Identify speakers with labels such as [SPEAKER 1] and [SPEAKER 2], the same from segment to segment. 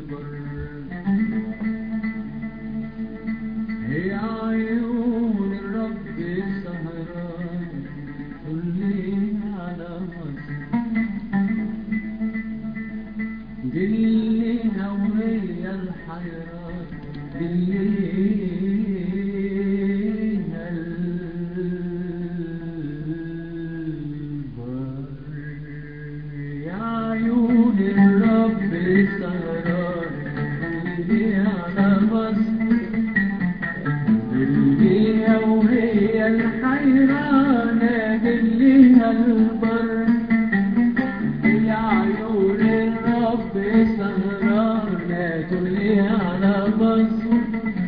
[SPEAKER 1] البر هي عيون الرب سهران كلي على مصر دليها وهي الحيران دليها البر يا عيون الرب سهران كلي على مصر دليها وهي الحيرانة دليها البر يا عيون الرب سهرانة تولي على مصر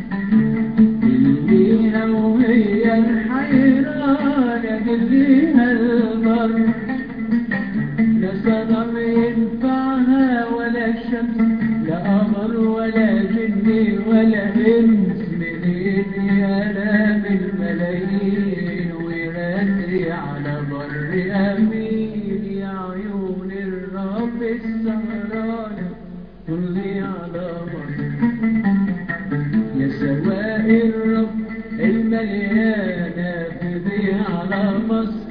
[SPEAKER 1] دليها وهي الحيرانة دليها البر لا صنم ينفعها ولا شمس لا قمر ولا جن ولا انس منين ينام الملايين ويرسي على بر امين يا عيون الرب السهرانة كلي على بر يا سواء الرب المليانة تضي على مصر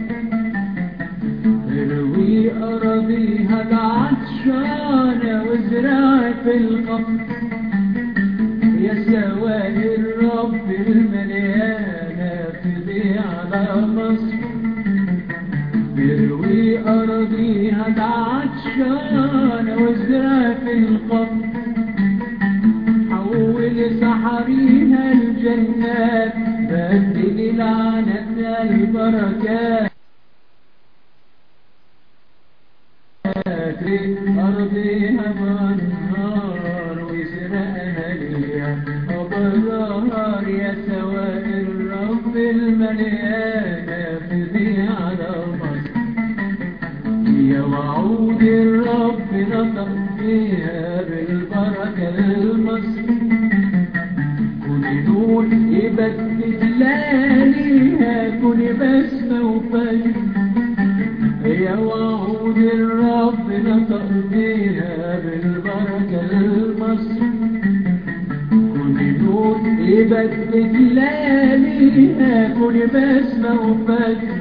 [SPEAKER 1] اروي أراضيها العطشانة وازرع في القبر يا سواء الرب المليانة تضي على مصر اروي أراضيها العطشانة وازرع في القبر حول سحريها الجنات بدل لعنتها البركات أرضها بالنار وسرقها ليا وبالنهار يا سواء الرب المليانة فدي على مصر يا وعود الرب نطق فيها بالبركة للمصر كن نور يبدد لياليها كن بسمة وفجر يا وعود الرب نطق فيها بالبركة للمصر كن نور يبدد لياليها كن بسمة وفجر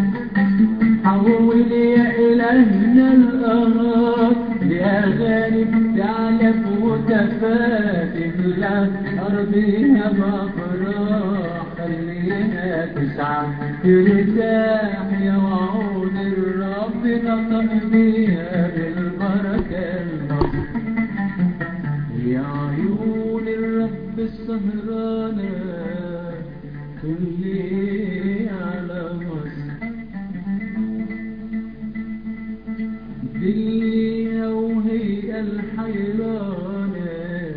[SPEAKER 1] حول يا إلهنا الأراض لأغاني تعلف وتفاتك لك أرضها مفرح خليها تسعى ترتاح يا وعود الرب نطق بيها بالبركة المصر يا عيون الرب السهرانة كلي على مصر دليها وهي الحيرانة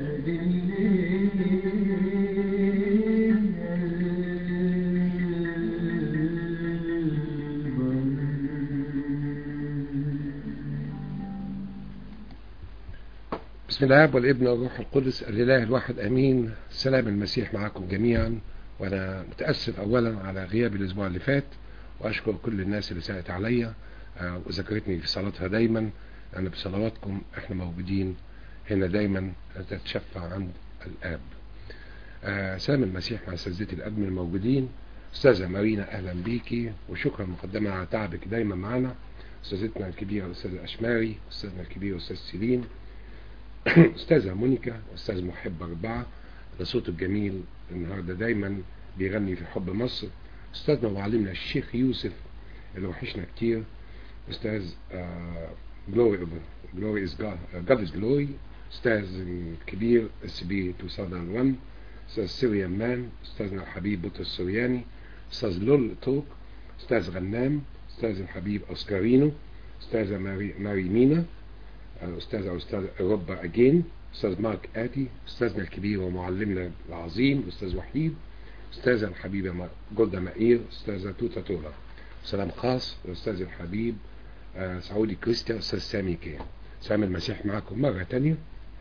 [SPEAKER 2] بسم الله والابن والروح القدس الاله الواحد امين سلام المسيح معكم جميعا وانا متاسف اولا على غياب الاسبوع اللي فات واشكر كل الناس اللي سالت عليا آه، وذكرتني في صلاتها دايما لان بصلواتكم احنا موجودين هنا دايما تتشفع عند الاب آه، سلام المسيح مع اساتذتي الادمن الموجودين استاذه مارينا اهلا بيكي وشكرا مقدما على تعبك دايما معنا استاذتنا الكبيره الاستاذه اشماري استاذنا الكبير استاذ سيلين استاذه مونيكا استاذ محب اربعه ده صوته الجميل النهارده دايما بيغني في حب مصر استاذنا ومعلمنا الشيخ يوسف اللي وحشنا كتير استاذ جلوري جلوري از جاد از جلوري استاذ كبير اس بي 2001 استاذ سيريان مان استاذنا الحبيب بطرس السورياني استاذ لول توك استاذ غنام استاذ الحبيب اوسكارينو استاذه ماري, ماري مينا أستاذ أستاذ أوروبا أجين أستاذ مارك آتي أستاذنا الكبير ومعلمنا العظيم أستاذ وحيد أستاذة الحبيبة جولدا مائير أستاذة توتا تولا سلام خاص لأستاذ الحبيب آه، سعودي كريستيان أستاذ سامي كين سامي المسيح معكم مرة تانية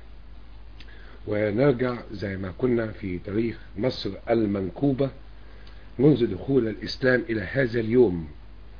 [SPEAKER 2] ونرجع زي ما كنا في تاريخ مصر المنكوبة منذ دخول الإسلام إلى هذا اليوم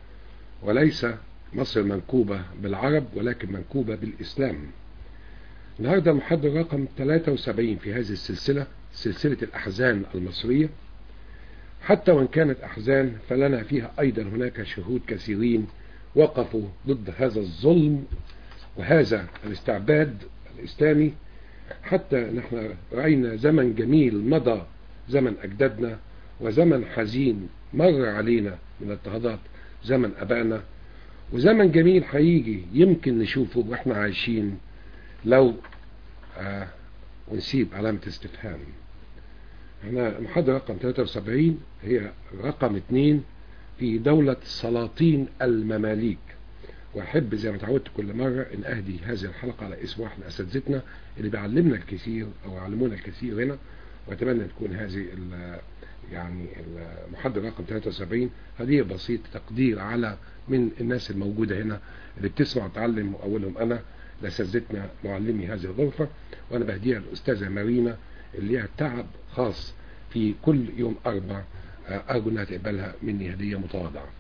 [SPEAKER 2] وليس مصر منكوبة بالعرب ولكن منكوبة بالإسلام النهاردة المحاضرة رقم 73 في هذه السلسلة سلسلة الأحزان المصرية حتى وإن كانت أحزان فلنا فيها أيضا هناك شهود كثيرين وقفوا ضد هذا الظلم وهذا الاستعباد الإسلامي حتى نحن رأينا زمن جميل مضى زمن أجدادنا وزمن حزين مر علينا من اضطهادات زمن أبائنا وزمن جميل هيجي يمكن نشوفه واحنا عايشين لو آه ونسيب علامة استفهام احنا المحاضرة رقم 73 هي رقم 2 في دولة سلاطين المماليك واحب زي ما تعودت كل مرة ان اهدي هذه الحلقة على اسم واحد من اساتذتنا اللي بيعلمنا الكثير او يعلمونا الكثير هنا واتمنى تكون هذه يعني المحاضرة رقم 73 هدية بسيط تقدير على من الناس الموجودة هنا اللي بتسمع وتعلم واولهم انا لاساتذتنا معلمي هذه الغرفة وانا بهديها الاستاذة مارينا اللي ليها تعب خاص في كل يوم اربع ارجو انها تقبلها مني هدية متواضعة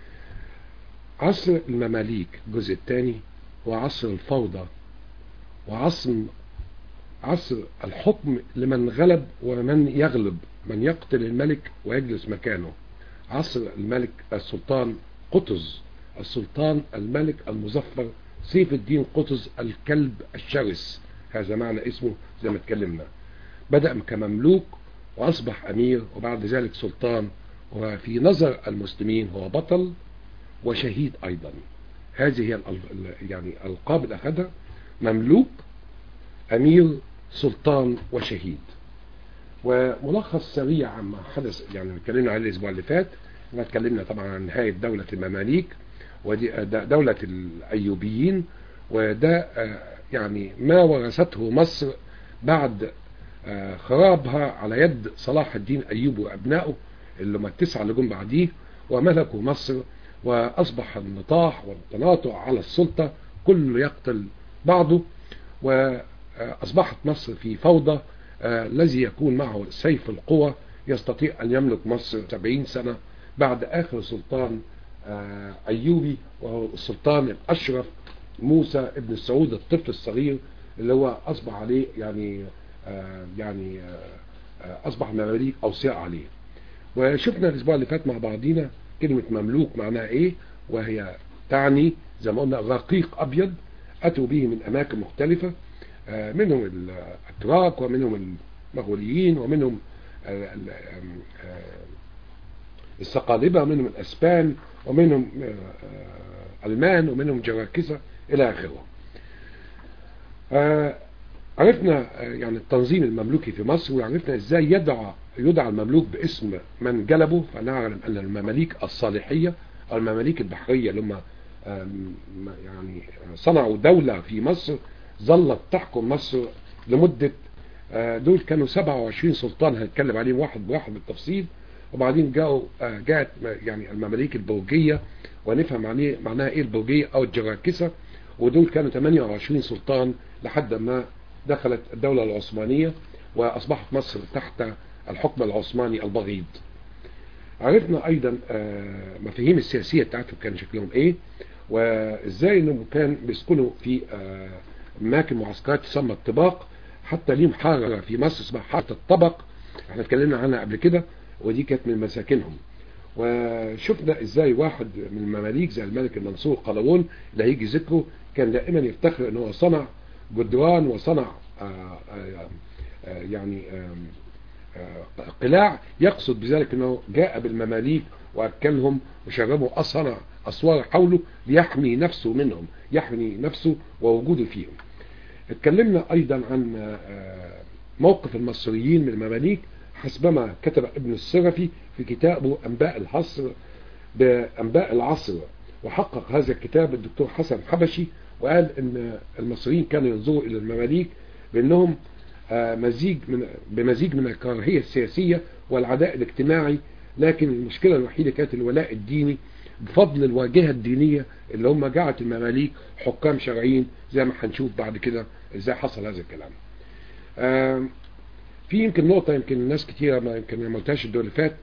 [SPEAKER 2] عصر المماليك الجزء الثاني وعصر الفوضى وعصر عصر الحكم لمن غلب ومن يغلب من يقتل الملك ويجلس مكانه عصر الملك السلطان قطز السلطان الملك المظفر سيف الدين قطز الكلب الشرس هذا معنى اسمه زي ما اتكلمنا بدأ كمملوك وأصبح أمير وبعد ذلك سلطان وفي نظر المسلمين هو بطل وشهيد أيضا هذه هي يعني الألقاب اللي أخذها مملوك أمير سلطان وشهيد وملخص سريع عما حدث يعني اتكلمنا عليه الأسبوع اللي فات احنا اتكلمنا طبعا عن نهاية دولة المماليك ودي دولة الأيوبيين وده يعني ما ورثته مصر بعد خرابها على يد صلاح الدين أيوب وأبنائه اللي هم التسعة اللي جم بعديه وملكوا مصر وأصبح النطاح والتناطع على السلطة كله يقتل بعضه وأصبحت مصر في فوضى الذي يكون معه سيف القوى يستطيع أن يملك مصر 70 سنة بعد آخر سلطان أيوبي وهو السلطان الأشرف موسى ابن السعود الطفل الصغير اللي هو أصبح عليه يعني يعني أصبح مماليك أوصياء عليه وشفنا الأسبوع اللي فات مع بعضينا كلمة مملوك معناها إيه وهي تعني زي ما قلنا رقيق أبيض أتوا به من أماكن مختلفة منهم الأتراك ومنهم المغوليين ومنهم الصقالبة ومنهم الأسبان ومنهم ألمان ومنهم جراكسة إلى آخره عرفنا يعني التنظيم المملوكي في مصر وعرفنا ازاي يدعى يدعى المملوك باسم من جلبه فنعلم ان المماليك الصالحية او المماليك البحرية اللي هم يعني صنعوا دولة في مصر ظلت تحكم مصر لمدة دول كانوا 27 سلطان هنتكلم عليهم واحد بواحد بالتفصيل وبعدين جاءوا جاءت يعني المماليك البوجية ونفهم عليه معناها ايه البوجية او الجراكسة ودول كانوا 28 سلطان لحد ما دخلت الدولة العثمانية وأصبحت مصر تحت الحكم العثماني البغيض عرفنا أيضا مفاهيم السياسية بتاعتهم كان شكلهم إيه وإزاي إنهم كان بيسكنوا في أماكن معسكرات تسمى الطباق حتى ليهم حارة في مصر اسمها حارة الطبق احنا اتكلمنا عنها قبل كده ودي كانت من مساكنهم وشفنا ازاي واحد من المماليك زي الملك المنصور قلاوون اللي هيجي ذكره كان دائما يفتخر ان هو صنع جدران وصنع آآ آآ يعني آآ قلاع يقصد بذلك انه جاء بالمماليك واكلهم وشربوا اصنع اسوار حوله ليحمي نفسه منهم يحمي نفسه ووجوده فيهم اتكلمنا ايضا عن موقف المصريين من المماليك حسبما كتب ابن السرفي في كتابه انباء الحصر بانباء العصر وحقق هذا الكتاب الدكتور حسن حبشي وقال ان المصريين كانوا ينظروا الى المماليك بانهم مزيج من بمزيج من الكراهية السياسية والعداء الاجتماعي لكن المشكلة الوحيدة كانت الولاء الديني بفضل الواجهة الدينية اللي هم جعلت المماليك حكام شرعيين زي ما هنشوف بعد كده ازاي حصل هذا الكلام في يمكن نقطة يمكن الناس كتيرة ما يمكن ما قلتهاش الدول اللي فات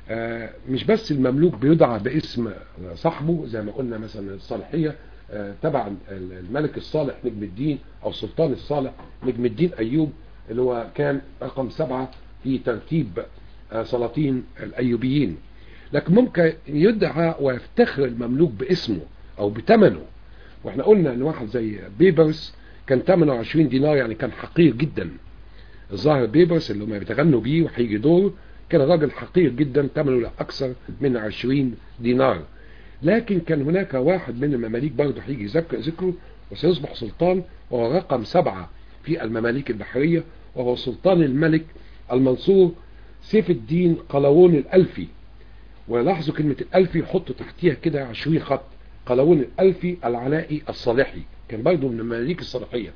[SPEAKER 2] آه، مش بس المملوك بيدعى باسم صاحبه زي ما قلنا مثلا الصالحية آه، تبع الملك الصالح نجم الدين او السلطان الصالح نجم الدين ايوب اللي هو كان رقم سبعة في ترتيب آه، سلاطين الايوبيين لكن ممكن يدعى ويفتخر المملوك باسمه او بثمنه واحنا قلنا ان واحد زي بيبرس كان ثمنه 20 دينار يعني كان حقير جدا الظاهر بيبرس اللي هم بيتغنوا بيه وهيجي دور كان راجل حقير جدا ثمنه لا اكثر من 20 دينار لكن كان هناك واحد من المماليك برضه هيجي ذكر ذكره وسيصبح سلطان وهو رقم سبعة في المماليك البحرية وهو سلطان الملك المنصور سيف الدين قلاوون الألفي ولاحظوا كلمة الألفي حطوا تحتيها كده 20 خط قلاوون الألفي العلائي الصالحي كان برضه من المماليك الصالحية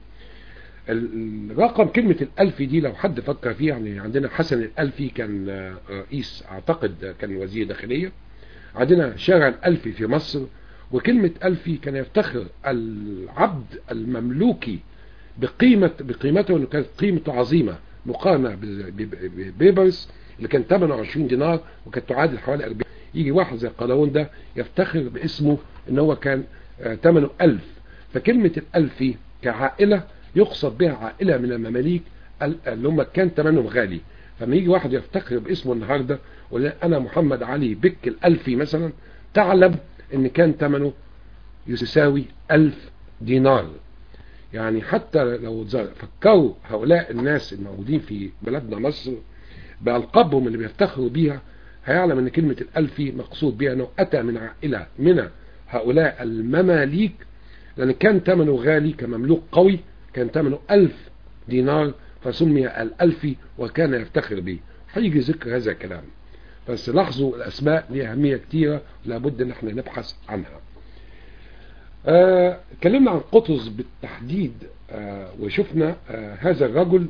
[SPEAKER 2] الرقم كلمة الألفي دي لو حد فكر فيها يعني عندنا حسن الألفي كان رئيس أعتقد كان وزير داخلية عندنا شارع الألفي في مصر وكلمة ألفي كان يفتخر العبد المملوكي بقيمة بقيمته انه كانت قيمته عظيمة مقارنة ببيبرس اللي كان ثمنه 20 دينار وكانت تعادل حوالي 40 يجي واحد زي قلاوون ده يفتخر باسمه ان هو كان ثمنه 1000 فكلمة الألفي كعائلة يقصد بها عائلة من المماليك اللي هم كان ثمنهم غالي فما يجي واحد يفتخر باسمه النهاردة ولا انا محمد علي بك الألفي مثلا تعلم ان كان ثمنه يساوي ألف دينار يعني حتى لو فكروا هؤلاء الناس الموجودين في بلدنا مصر بألقابهم اللي بيفتخروا بيها هيعلم ان كلمة الألفي مقصود بها انه اتى من عائلة من هؤلاء المماليك لان كان ثمنه غالي كمملوك قوي كان ثمنه ألف دينار فسمي الألفي وكان يفتخر به هيجي ذكر هذا الكلام بس لاحظوا الأسماء ليها أهمية كتيرة لابد ان احنا نبحث عنها اتكلمنا آه عن قطز بالتحديد آه وشفنا آه هذا الرجل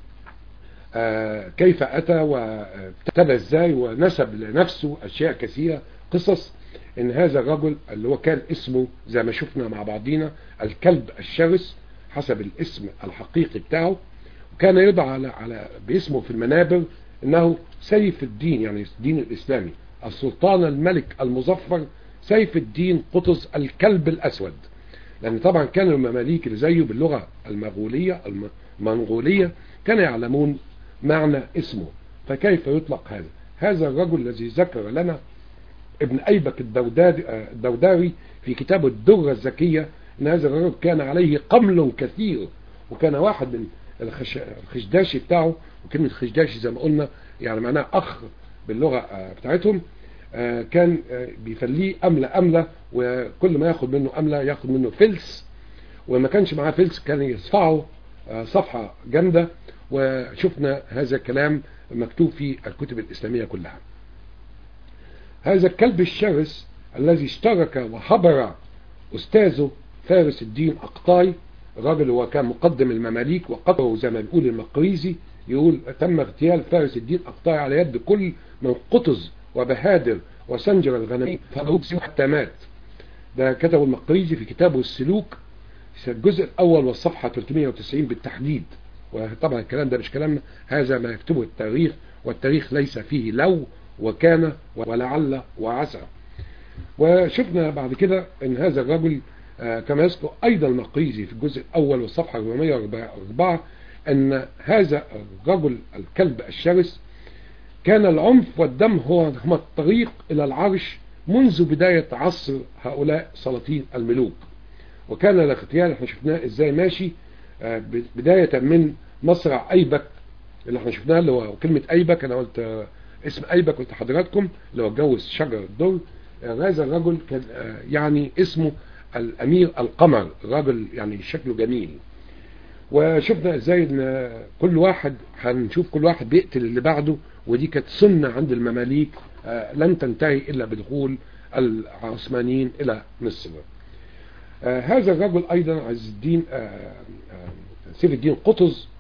[SPEAKER 2] كيف أتى وابتدى ازاي ونسب لنفسه أشياء كثيرة قصص ان هذا الرجل اللي هو كان اسمه زي ما شفنا مع بعضينا الكلب الشرس حسب الاسم الحقيقي بتاعه وكان يدعى على, على باسمه في المنابر انه سيف الدين يعني الدين الاسلامي السلطان الملك المظفر سيف الدين قطز الكلب الاسود لان طبعا كان المماليك اللي زيه باللغة المغولية المنغولية كانوا يعلمون معنى اسمه فكيف يطلق هذا هذا الرجل الذي ذكر لنا ابن أيبك الدوداري في كتابه الدرة الزكية ان هذا الرجل كان عليه قمل كثير وكان واحد من الخشداشي بتاعه وكلمة خشداشي زي ما قلنا يعني معناه أخ باللغة بتاعتهم كان بيفليه أملة أملة وكل ما ياخد منه أملة ياخد منه فلس وما كانش معاه فلس كان يصفعه صفحة جامدة وشفنا هذا الكلام مكتوب في الكتب الإسلامية كلها هذا الكلب الشرس الذي اشترك وحضر أستاذه فارس الدين أقطاي الراجل هو كان مقدم المماليك وقطره زي ما بيقول المقريزي يقول تم اغتيال فارس الدين أقطاي على يد كل من قطز وبهادر وسنجر الغنمي فأبوكسي حتى مات ده كتبه المقريزي في كتابه السلوك الجزء الأول والصفحة 390 بالتحديد وطبعا الكلام ده مش كلامنا هذا ما يكتبه التاريخ والتاريخ ليس فيه لو وكان ولعل وعسى وشفنا بعد كده ان هذا الرجل كما يذكر ايضا المقريزي في الجزء الاول والصفحة 404 ان هذا الرجل الكلب الشرس كان العنف والدم هو هما الطريق الى العرش منذ بداية عصر هؤلاء سلاطين الملوك وكان الاغتيال احنا شفناه ازاي ماشي بداية من مصرع ايبك اللي احنا شفناه اللي هو كلمة ايبك انا قلت اسم ايبك قلت حضراتكم اللي هو اتجوز شجر الدر هذا الرجل كان يعني اسمه الامير القمر رجل يعني شكله جميل وشفنا ازاي ان كل واحد هنشوف كل واحد بيقتل اللي بعده ودي كانت سنة عند المماليك لن تنتهي الا بدخول العثمانيين الى مصر هذا الرجل ايضا عز الدين سيف الدين قطز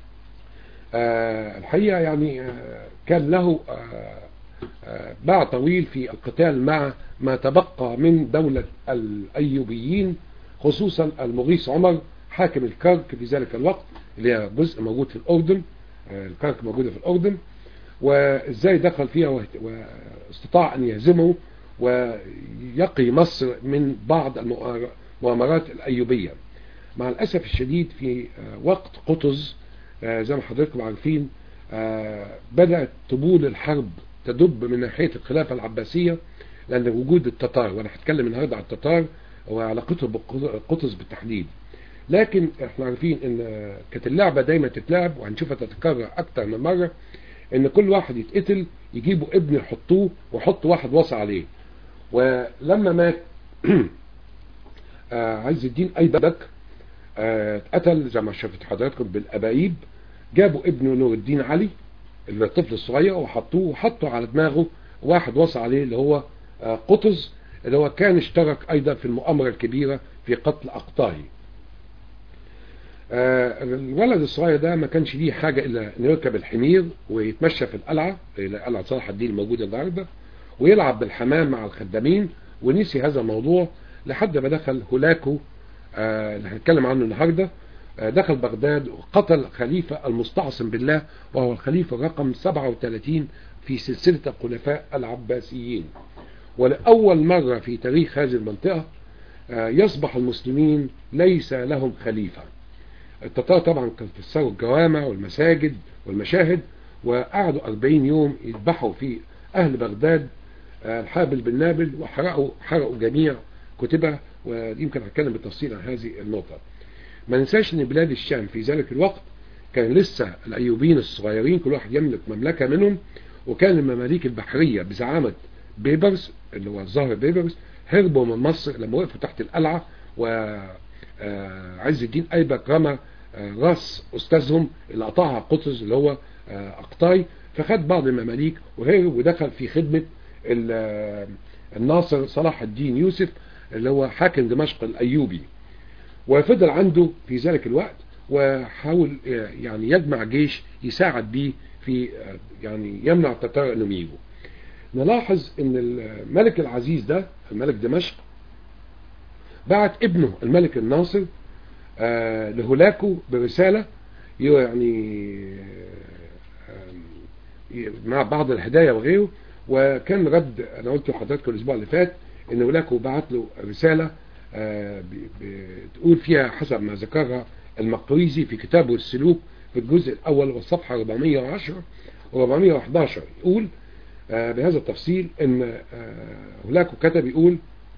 [SPEAKER 2] الحقيقة يعني كان له باع طويل في القتال مع ما تبقى من دولة الأيوبيين خصوصا المغيث عمر حاكم الكرك في ذلك الوقت اللي هي جزء موجود في الأردن الكرك موجودة في الأردن وازاي دخل فيها واهت- واستطاع ان يهزمه ويقي مصر من بعض المؤامر- المؤامرات الايوبيه مع الاسف الشديد في آه، وقت قطز آه، زي ما حضراتكم عارفين آه، بدات طبول الحرب تدب من ناحيه الخلافه العباسيه لان وجود التتار وانا هتكلم النهارده على التتار وعلاقتهم بالقطز بالتحديد لكن احنا عارفين ان آه، كانت اللعبه دايما تتلعب وهنشوفها تتكرر اكتر من مره ان كل واحد يتقتل يجيبوا ابن يحطوه ويحطوا واحد وصى عليه ولما مات آه، عز الدين ايبك آه، اتقتل زي ما شفت حضراتكم بالابايب جابوا ابنه نور الدين علي اللي الطفل الصغير وحطوه وحطوا على دماغه واحد وصى عليه اللي هو آه، قطز اللي هو كان اشترك ايضا في المؤامره الكبيره في قتل اقطاعي آه، الولد الصغير ده ما كانش ليه حاجة إلا إنه يركب الحمير ويتمشى في القلعة إلى قلعة صلاح الدين الموجودة النهاردة ويلعب بالحمام مع الخدامين ونسي هذا الموضوع لحد ما دخل هولاكو آه، اللي هنتكلم عنه النهاردة آه، دخل بغداد وقتل خليفة المستعصم بالله وهو الخليفة رقم 37 في سلسلة الخلفاء العباسيين ولأول مرة في تاريخ هذه المنطقة آه، يصبح المسلمين ليس لهم خليفة التتار طبعا كان كسروا الجوامع والمساجد والمشاهد وقعدوا 40 يوم يذبحوا في أهل بغداد آه، الحابل بالنابل وحرقوا حرقوا جميع كتبها ويمكن هتكلم بالتفصيل عن هذه النقطة ما ننساش ان بلاد الشام في ذلك الوقت كان لسه الايوبيين الصغيرين كل واحد يملك مملكة منهم وكان المماليك البحرية بزعامة بيبرس اللي هو الظاهر بيبرس هربوا من مصر لما وقفوا تحت القلعة وعز الدين ايبك رمى آه، راس استاذهم اللي قطعها قطز اللي هو آه، اقطاي فخد بعض المماليك وهرب ودخل في خدمة ال- آه، الناصر صلاح الدين يوسف اللي هو حاكم دمشق الايوبي وفضل عنده في ذلك الوقت وحاول آه، يعني يجمع جيش يساعد بيه في آه، يعني يمنع التتار انهم يجوا نلاحظ ان الملك العزيز ده الملك دمشق بعت ابنه الملك الناصر آه، لهولاكو برسالة يعني آه، مع بعض الهدايا وغيره وكان رد انا قلت لحضراتكم الاسبوع اللي فات ان هولاكو بعت له رسالة آه، ب- بتقول فيها حسب ما ذكرها المقريزي في كتابه السلوك في الجزء الاول والصفحة 410 و 411 يقول آه، بهذا التفصيل ان آه، هولاكو كتب يقول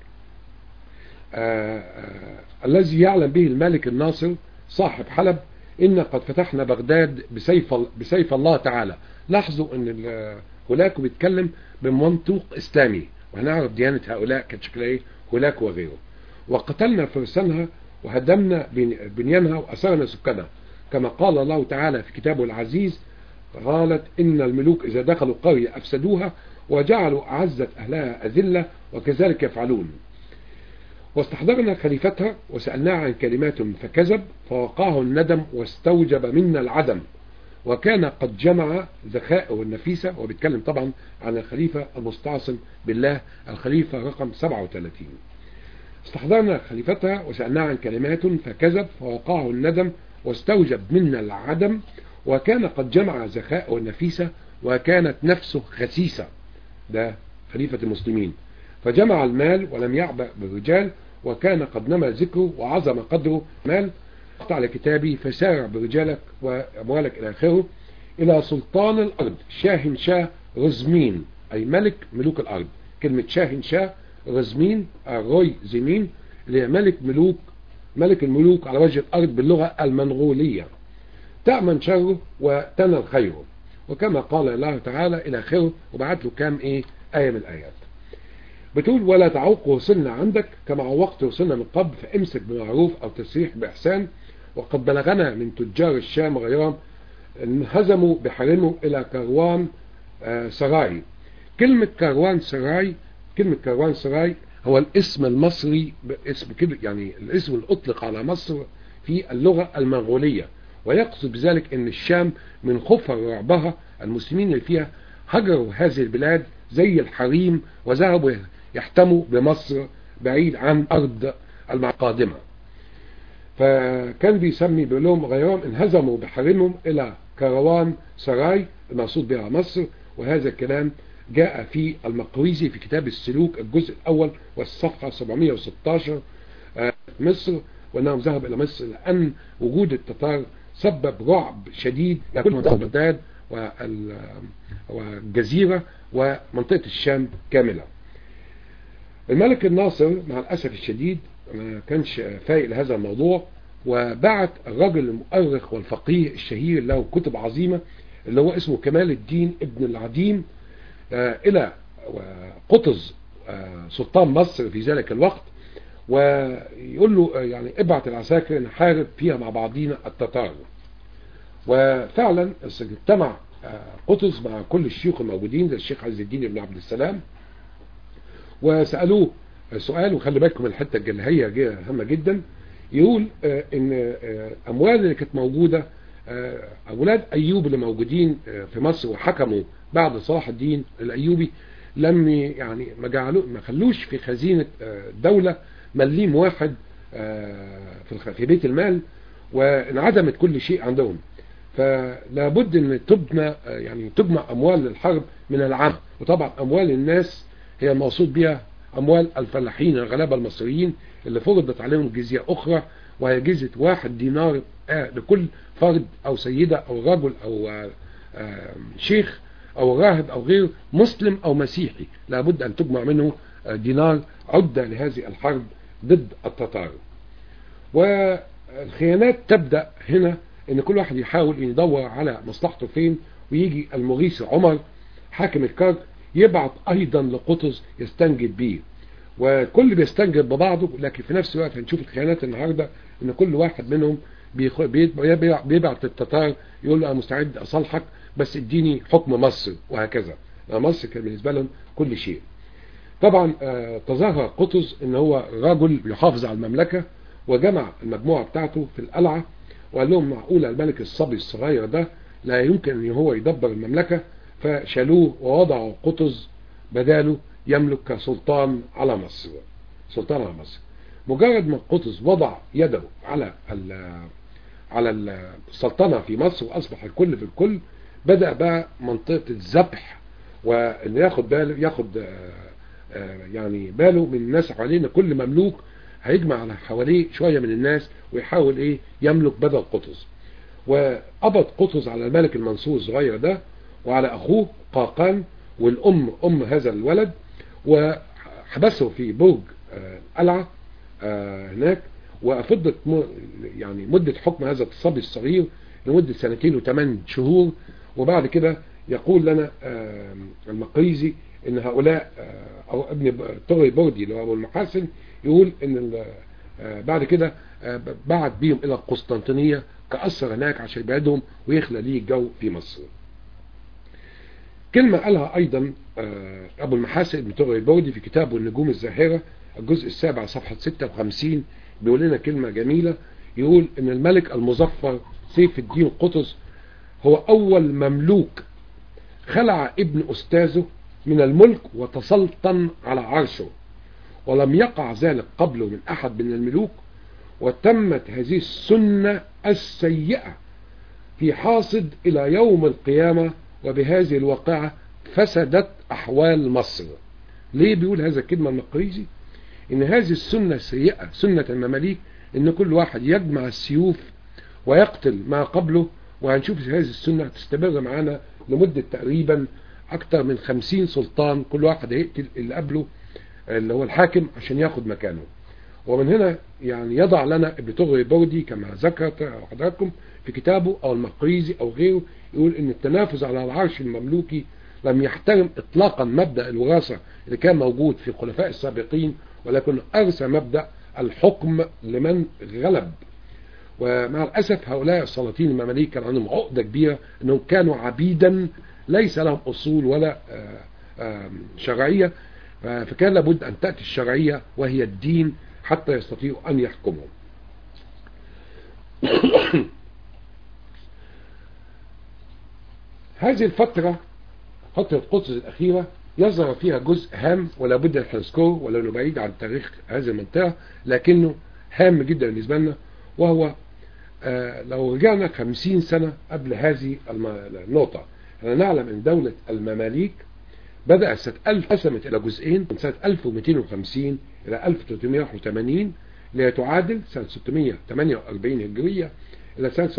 [SPEAKER 2] آه، آه، الذي يعلم به الملك الناصر صاحب حلب إن قد فتحنا بغداد بسيف, بسيف الله تعالى لاحظوا أن ال- هولاكو بيتكلم بمنطوق إسلامي وهنعرف ديانة هؤلاء كانت شكلها إيه هولاكو وغيره وقتلنا فرسانها وهدمنا بن- بنيانها وأسرنا سكانها كما قال الله تعالى في كتابه العزيز قالت إن الملوك إذا دخلوا قرية أفسدوها وجعلوا أعزة أهلها أذلة وكذلك يفعلون واستحضرنا خليفتها وسألناه عن كلمات فكذب فوقعه الندم واستوجب منا العدم وكان قد جمع ذخائه النفيسة وبيتكلم طبعا عن الخليفة المستعصم بالله الخليفة رقم 37 استحضرنا خليفتها وسألناه عن كلمات فكذب فوقعه الندم واستوجب منا العدم وكان قد جمع ذخائه النفيسة وكانت نفسه خسيسة ده خليفة المسلمين فجمع المال ولم يعبأ بالرجال وكان قد نمى ذكره وعظم قدره مال قطع على كتابي فسارع برجالك وأموالك إلى آخره إلى سلطان الأرض شاهن شاه رزمين أي ملك ملوك الأرض كلمة شاهن شاه رزمين الروي زمين اللي هي ملك ملوك ملك الملوك على وجه الأرض باللغة المنغولية تأمن شره وتنل خيره وكما قال الله تعالى إلى آخره وبعت له كام إيه آية من الآيات بتقول ولا تعوق وصلنا عندك كما عوقت وصلنا من قبل فامسك بمعروف أو تسريح بإحسان وقد بلغنا من تجار الشام غيرهم انهزموا بحرمه إلى كروان آه، سراي كلمة كروان سراي كلمة كروان سراي هو الاسم المصري اسم كده يعني الاسم اللي أطلق على مصر في اللغة المنغولية ويقصد بذلك ان الشام من خفر رعبها المسلمين اللي فيها هجروا هذه البلاد زي الحريم وذهبوا يحتموا بمصر بعيد عن أرض القادمة فكان بيسمي بيقول لهم غيرهم انهزموا بحرمهم الى كروان سراي المقصود بها مصر وهذا الكلام جاء في المقريزي في كتاب السلوك الجزء الاول والصفحه 716 مصر وانهم ذهبوا الى مصر لان وجود التتار سبب رعب شديد لكل منطقه بغداد والجزيره ومنطقه الشام كامله. الملك الناصر مع الاسف الشديد ما كانش فايق لهذا الموضوع وبعت الرجل المؤرخ والفقيه الشهير له كتب عظيمه اللي هو اسمه كمال الدين ابن العديم الى قطز سلطان مصر في ذلك الوقت ويقول له يعني ابعت العساكر نحارب فيها مع بعضينا التتار وفعلا اجتمع قطز مع كل الشيوخ الموجودين زي الشيخ عز الدين بن عبد السلام وسألوه سؤال وخلي بالكم الحتة الجلهية هامة جدا يقول ان اموال اللي كانت موجودة اولاد ايوب اللي موجودين في مصر وحكموا بعد صلاح الدين الايوبي لم يعني ما جعلوا ما خلوش في خزينة دولة مليم واحد في في بيت المال وانعدمت كل شيء عندهم فلا بد ان تبنى يعني تجمع اموال الحرب من العام وطبعا اموال الناس هي المقصود بها اموال الفلاحين الغلابه المصريين اللي فرضت عليهم جزيه اخرى وهي جزيه واحد دينار لكل فرد او سيده او رجل او شيخ او راهب او غير مسلم او مسيحي لابد ان تجمع منه دينار عده لهذه الحرب ضد التتار والخيانات تبدا هنا ان كل واحد يحاول يدور على مصلحته فين ويجي المغيث عمر حاكم الكرك يبعث ايضا لقطز يستنجد بيه وكل بيستنجد ببعضه لكن في نفس الوقت هنشوف الخيانات النهارده ان كل واحد منهم بيبعت التتار يقول له انا مستعد اصالحك بس اديني حكم مصر وهكذا مصر كان بالنسبه لهم كل شيء طبعا تظاهر قطز ان هو رجل يحافظ على المملكه وجمع المجموعه بتاعته في القلعه وقال لهم معقوله الملك الصبي الصغير ده لا يمكن ان هو يدبر المملكه فشالوه ووضعوا قطز بداله يملك كسلطان على مصر سلطان على مصر مجرد ما قطز وضع يده على على السلطنه في مصر واصبح الكل في الكل بدا بقى منطقه الذبح وان ياخد باله ياخد يعني باله من الناس حواليه كل مملوك هيجمع على حواليه شويه من الناس ويحاول ايه يملك بدل قطز وقبض قطز على الملك المنصور الصغير ده وعلى اخوه قاقان والام ام هذا الولد وحبسه في برج قلعه هناك وفضت يعني مده حكم هذا الصبي الصغير لمده سنتين وثمان شهور وبعد كده يقول لنا المقريزي ان هؤلاء او ابن طغي بردي اللي هو ابو المحاسن يقول ان بعد كده بعت بيهم الى القسطنطينيه كأثر هناك عشان يبعدهم ويخلى ليه الجو في مصر كلمة قالها أيضا أبو المحاسن ابن طغي البودي في كتابه النجوم الزاهرة الجزء السابع صفحة 56 بيقول لنا كلمة جميلة يقول إن الملك المظفر سيف الدين قطز هو أول مملوك خلع ابن أستاذه من الملك وتسلطن على عرشه ولم يقع ذلك قبله من أحد من الملوك وتمت هذه السنة السيئة في حاصد إلى يوم القيامة وبهذه الواقعة فسدت أحوال مصر ليه بيقول هذا الكلمة المقريزي إن هذه السنة السيئة سنة المماليك إن كل واحد يجمع السيوف ويقتل ما قبله وهنشوف هذه السنة هتستمر معانا لمدة تقريبا أكثر من خمسين سلطان كل واحد هيقتل اللي قبله اللي هو الحاكم عشان ياخد مكانه ومن هنا يعني يضع لنا ابن طغري بودي كما ذكرت حضراتكم في كتابه او المقريزي او غيره يقول ان التنافس على العرش المملوكي لم يحترم اطلاقا مبدا الوراثه اللي كان موجود في الخلفاء السابقين ولكن ارسى مبدا الحكم لمن غلب ومع الاسف هؤلاء السلاطين المماليك كان عندهم عقده كبيره انهم كانوا عبيدا ليس لهم اصول ولا شرعيه فكان لابد ان تاتي الشرعيه وهي الدين حتى يستطيعوا أن يحكموا هذه الفترة فترة قدس الأخيرة يظهر فيها جزء هام ولا بد أن نذكره ولو بعيد عن تاريخ هذه المنطقة لكنه هام جدا بالنسبة لنا وهو آه لو رجعنا 50 سنة قبل هذه النقطة احنا نعلم ان دولة المماليك بدأت سنة 1000 قسمت إلى جزئين من سنة 1250 إلى 1381 لتعادل سنة 648 هجرية إلى سنة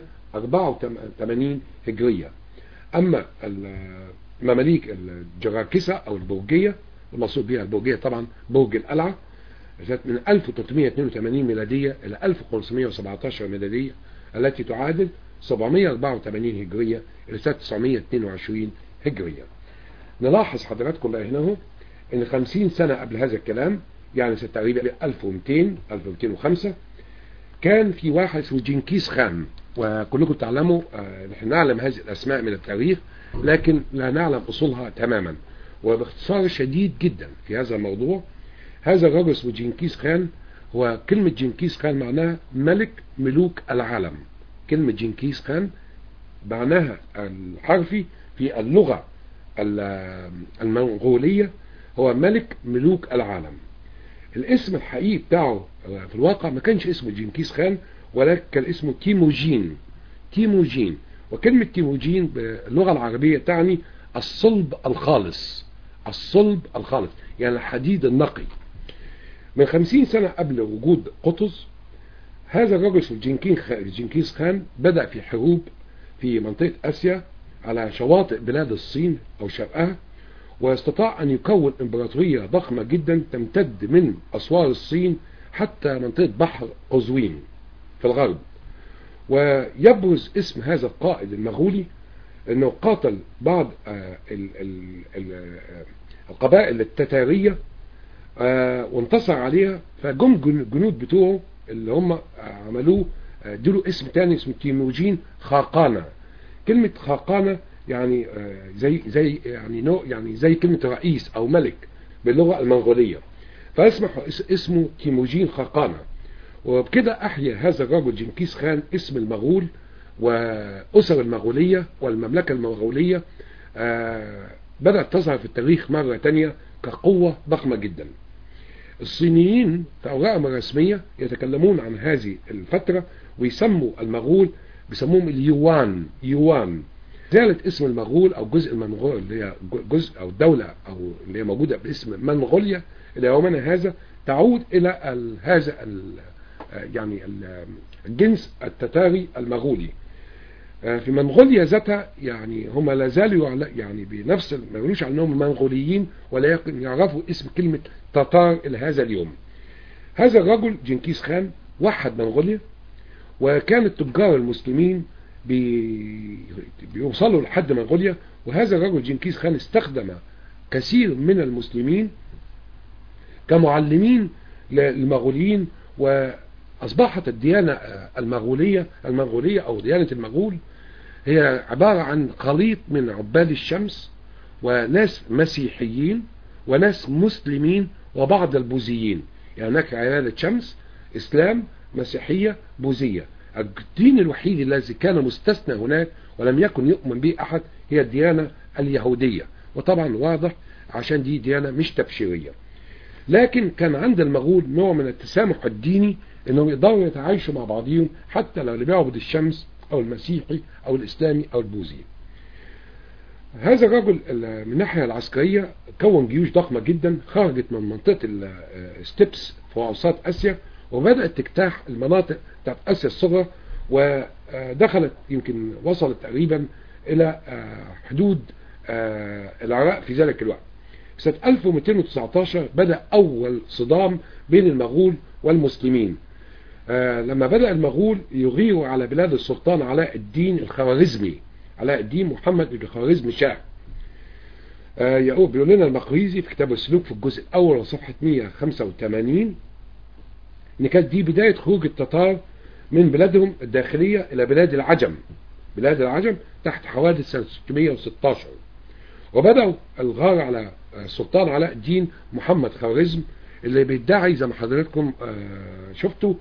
[SPEAKER 2] 784 هجرية أما المماليك الجراكسة أو البرجية المقصود بها البرجية طبعا برج القلعة من 1382 ميلادية إلى 1517 ميلادية التي تعادل 784 هجرية إلى سنة 922 هجرية نلاحظ حضراتكم بقى هنا اهو ان 50 سنة قبل هذا الكلام يعني تقريبا 1200 1205 كان في واحد اسمه جنكيز خان وكلكم تعلموا نحن نعلم هذه الاسماء من التاريخ لكن لا نعلم اصولها تماما وباختصار شديد جدا في هذا الموضوع هذا الرجل اسمه جنكيز خان هو كلمة جنكيز خان معناها ملك ملوك العالم كلمة جنكيز خان معناها الحرفي في اللغة المنغولية هو ملك ملوك العالم الاسم الحقيقي بتاعه في الواقع ما كانش اسمه جنكيز خان ولكن كان اسمه تيموجين تيموجين وكلمة تيموجين باللغة العربية تعني الصلب الخالص الصلب الخالص يعني الحديد النقي من خمسين سنة قبل وجود قطز هذا الرجل جنكيز خان بدأ في حروب في منطقة آسيا على شواطئ بلاد الصين أو شرقها واستطاع أن يكون إمبراطورية ضخمة جدا تمتد من أسوار الصين حتى منطقة بحر قزوين في الغرب ويبرز اسم هذا القائد المغولي أنه قاتل بعض القبائل التتارية وانتصر عليها فجم جنود بتوعه اللي هم عملوه ادوا اسم تاني اسمه تيموجين خاقانة كلمة خاقانة يعني زي زي يعني نوع يعني زي كلمة رئيس او ملك باللغة المنغولية فاسمح اسمه تيموجين خاقانة وبكده احيا هذا الرجل جنكيز خان اسم المغول واسر المغولية والمملكة المغولية بدأت تظهر في التاريخ مرة تانية كقوة ضخمة جدا الصينيين في أوراقهم الرسمية يتكلمون عن هذه الفترة ويسموا المغول بيسموهم اليوان يوان زالت اسم المغول او جزء المنغول اللي هي جزء او دولة او اللي هي موجودة باسم منغوليا الى يومنا هذا تعود الى ال هذا ال يعني ال الجنس التتاري المغولي في منغوليا ذاتها يعني هم لا زالوا يعني بنفس ما يقولوش عنهم منغوليين ولكن يعرفوا اسم كلمة تتار الى هذا اليوم هذا الرجل جنكيز خان وحد منغوليا وكان التجار المسلمين بي... بيوصلوا لحد منغوليا وهذا الرجل جنكيز خان استخدم كثير من المسلمين كمعلمين للمغوليين وأصبحت الديانة المغولية المغولية أو ديانة المغول هي عبارة عن خليط من عباد الشمس وناس مسيحيين وناس مسلمين وبعض البوذيين يعني هناك عبادة شمس إسلام مسيحية بوذية الدين الوحيد الذي كان مستثنى هناك ولم يكن يؤمن به أحد هي الديانة اليهودية وطبعا واضح عشان دي ديانة مش تبشيرية لكن كان عند المغول نوع من التسامح الديني انهم يقدروا يتعايشوا مع بعضهم حتى لو اللي بيعبد الشمس او المسيحي او الاسلامي او البوذي هذا الرجل من الناحية العسكرية كون جيوش ضخمة جدا خرجت من منطقة الستبس في اوساط اسيا وبدأت تجتاح المناطق بتاعت اسيا الصغرى ودخلت يمكن وصلت تقريبا الى حدود العراق في ذلك الوقت سنة 1219 بدأ أول صدام بين المغول والمسلمين لما بدأ المغول يغيروا على بلاد السلطان علاء الدين الخوارزمي علاء الدين محمد بن خوارزم شاه بيقول لنا المقريزي في كتاب السلوك في الجزء الأول وصفحة 185 إن كانت دي بداية خروج التتار من بلادهم الداخلية إلى بلاد العجم بلاد العجم تحت حوادث سنة 616 وبدأوا الغار على السلطان علاء الدين محمد خوارزم اللي بيدعي زي ما حضراتكم شفتوا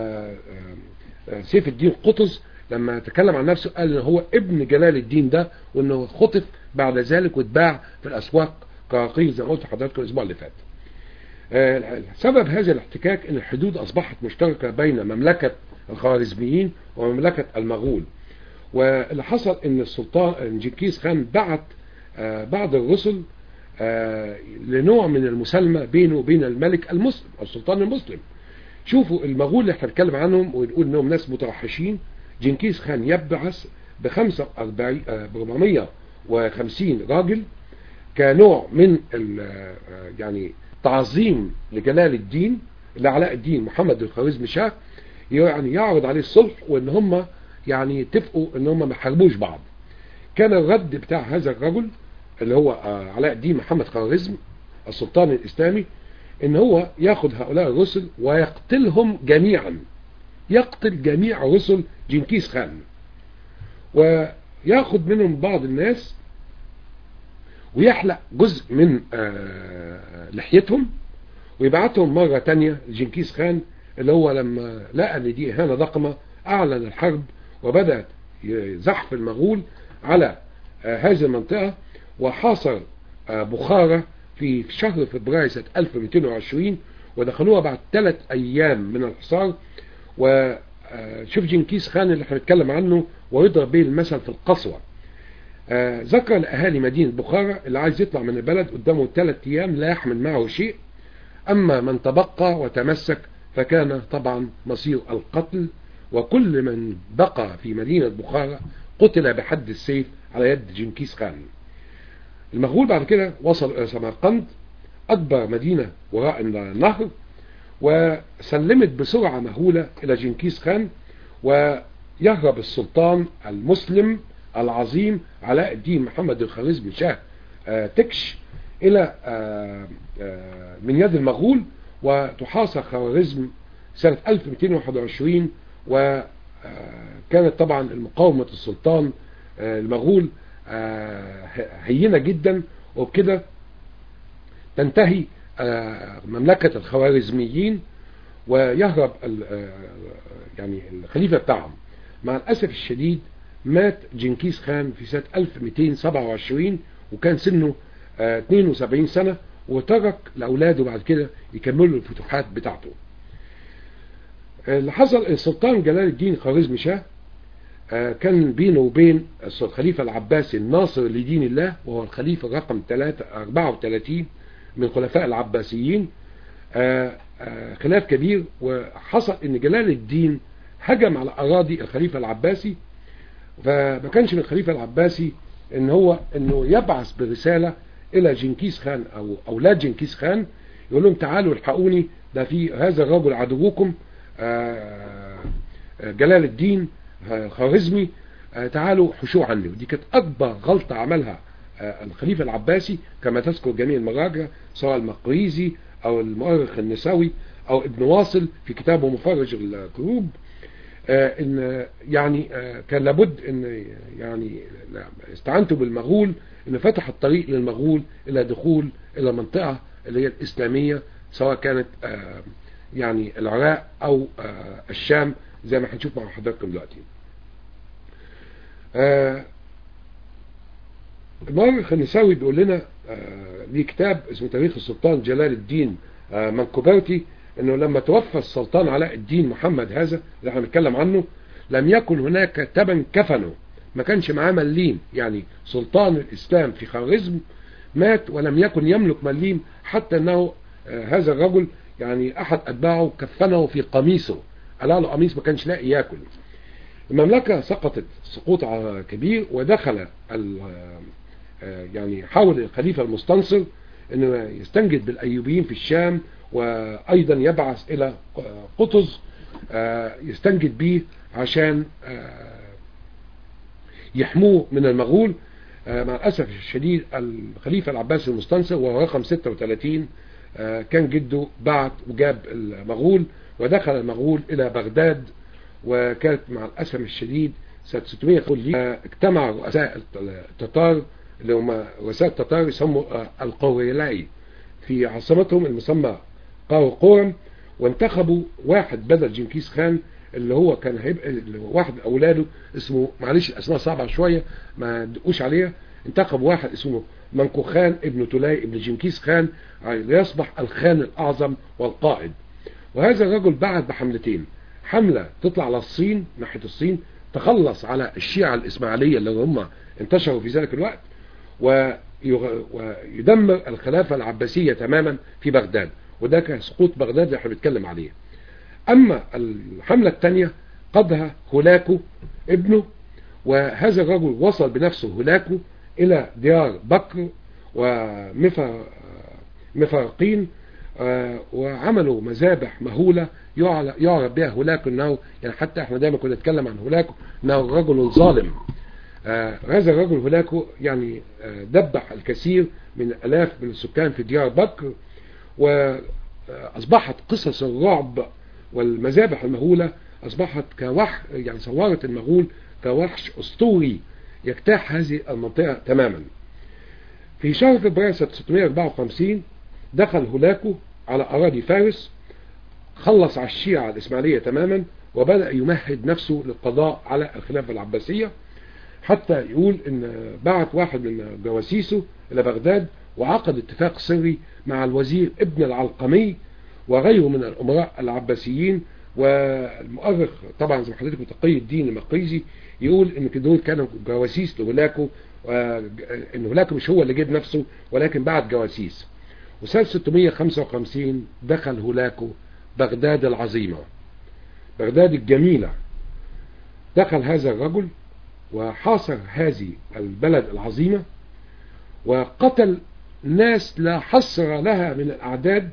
[SPEAKER 2] سيف الدين قطز لما تكلم عن نفسه قال ان هو ابن جلال الدين ده وانه خطف بعد ذلك واتباع في الاسواق كراقيق زي ما قلت لحضراتكم الاسبوع اللي فات سبب هذا الاحتكاك ان الحدود اصبحت مشتركة بين مملكة الخوارزميين ومملكة المغول واللي حصل ان السلطان جنكيز خان بعت بعض الرسل لنوع من المسالمة بينه وبين الملك المسلم السلطان المسلم شوفوا المغول اللي احنا بنتكلم عنهم ونقول انهم ناس متوحشين جنكيز خان يبعث ب 450 راجل كنوع من يعني تعظيم لجلال الدين لعلاء الدين محمد الخوارزمي شاه يعني يعرض عليه الصلح وان هم يعني اتفقوا ان هم ما يحاربوش بعض كان الرد بتاع هذا الرجل اللي هو علاء الدين محمد خوارزم السلطان الاسلامي ان هو ياخد هؤلاء الرسل ويقتلهم جميعا يقتل جميع رسل جنكيز خان وياخد منهم بعض الناس ويحلق جزء من لحيتهم ويبعتهم مرة تانية لجنكيز خان اللي هو لما لقى ان دي اهانة ضخمة اعلن الحرب وبدأ زحف المغول على هذه المنطقة وحاصر بخارى في شهر فبراير سنة 1220 ودخلوها بعد ثلاث ايام من الحصار وشوف جنكيز خان اللي احنا بنتكلم عنه ويضرب به المثل في القسوة ذكر لأهالي مدينة بخارى اللي عايز يطلع من البلد قدامه ثلاث أيام لا يحمل معه شيء أما من تبقى وتمسك فكان طبعا مصير القتل وكل من بقى في مدينة بخارى قتل بحد السيف على يد جنكيز خان المغول بعد كده وصل إلى سمرقند أكبر مدينة وراء النهر وسلمت بسرعة مهولة إلى جنكيز خان ويهرب السلطان المسلم العظيم علاء الدين محمد الخوارزمي شاه تكش إلى من يد المغول وتحاصر خوارزم سنة 1221 وكانت طبعا المقاومة السلطان المغول هينة جدا وبكده تنتهي مملكة الخوارزميين ويهرب يعني الخليفة بتاعهم مع الأسف الشديد مات جنكيز خان في سنة 1227 وكان سنه 72 سنة وترك لأولاده بعد كده يكملوا الفتوحات بتاعته اللي حصل السلطان جلال الدين خوارزمي شاه كان بينه وبين الخليفة العباسي الناصر لدين الله وهو الخليفة رقم 34 من خلفاء العباسيين خلاف كبير وحصل ان جلال الدين هجم على اراضي الخليفة العباسي فما كانش من الخليفة العباسي ان هو انه يبعث برسالة الى جنكيز خان او اولاد جنكيز خان يقول لهم تعالوا الحقوني ده في هذا الرجل عدوكم جلال الدين خوارزمي تعالوا حشوا عني ودي كانت اكبر غلطة عملها الخليفة العباسي كما تذكر جميع المراجع سواء المقريزي او المؤرخ النسوي او ابن واصل في كتابه مفرج الكروب ان يعني كان لابد ان يعني استعنتوا بالمغول ان فتح الطريق للمغول الى دخول الى منطقة اللي هي الاسلامية سواء كانت يعني العراق او الشام زي ما هنشوف مع حضراتكم دلوقتي المؤرخ النساوي بيقول لنا ليه كتاب اسمه تاريخ السلطان جلال الدين منكوبرتي انه لما توفى السلطان علاء الدين محمد هذا اللي احنا بنتكلم عنه لم يكن هناك تبن كفنه ما كانش معاه مليم يعني سلطان الاسلام في خوارزم مات ولم يكن يملك مليم حتى انه هذا الرجل يعني احد اتباعه كفنه في قميصه قال له قميص ما كانش لاقي ياكل المملكة سقطت سقوط كبير ودخل يعني حاول الخليفة المستنصر انه يستنجد بالايوبيين في الشام وايضا يبعث الى قطز يستنجد به عشان يحموه من المغول مع الاسف الشديد الخليفة العباسي المستنصر وهو رقم 36 كان جده بعت وجاب المغول ودخل المغول الى بغداد وكانت مع الاسف الشديد سنة 600 اجتمع رؤساء التتار اللي هم رؤساء التتار يسموا القوريلاي في عاصمتهم المسمى قورم وانتخبوا واحد بدل جنكيز خان اللي هو كان هيبقى واحد اولاده اسمه معلش الاسماء صعبه شويه ما تدقوش عليها انتخبوا واحد اسمه منكو خان ابن تولاي ابن جنكيز خان ليصبح الخان الاعظم والقائد وهذا الرجل بعت بحملتين حملة تطلع على الصين ناحية الصين تخلص على الشيعة الإسماعيلية اللي هم انتشروا في ذلك الوقت ويدمر الخلافة العباسية تماما في بغداد وده كان سقوط بغداد اللي احنا بنتكلم عليه أما الحملة الثانية قادها هولاكو ابنه وهذا الرجل وصل بنفسه هولاكو إلى ديار بكر ومفارقين وعملوا مذابح مهولة يعرف بها هولاكو انه يعني حتى احنا دايما كنا نتكلم عن هولاكو انه رجل ظالم آه هذا الرجل هولاكو يعني آه دبح الكثير من الاف من السكان في ديار بكر واصبحت قصص الرعب والمذابح المهولة اصبحت كوحش يعني صورت المغول كوحش اسطوري يجتاح هذه المنطقة تماما في شهر فبراير 654 دخل هولاكو على أراضي فارس خلص على الشيعة الإسماعيلية تماما وبدأ يمهد نفسه للقضاء على الخلافة العباسية حتى يقول ان بعت واحد من جواسيسه إلى بغداد وعقد اتفاق سري مع الوزير ابن العلقمي وغيره من الأمراء العباسيين والمؤرخ طبعا زي ما حضرتك تقي الدين المقريزي يقول ان دول كانوا جواسيس لهولاكو ان هولاكو مش هو اللي جيب نفسه ولكن بعت جواسيس وسنة 655 دخل هولاكو بغداد العظيمة بغداد الجميلة دخل هذا الرجل وحاصر هذه البلد العظيمة وقتل ناس لا حصر لها من الأعداد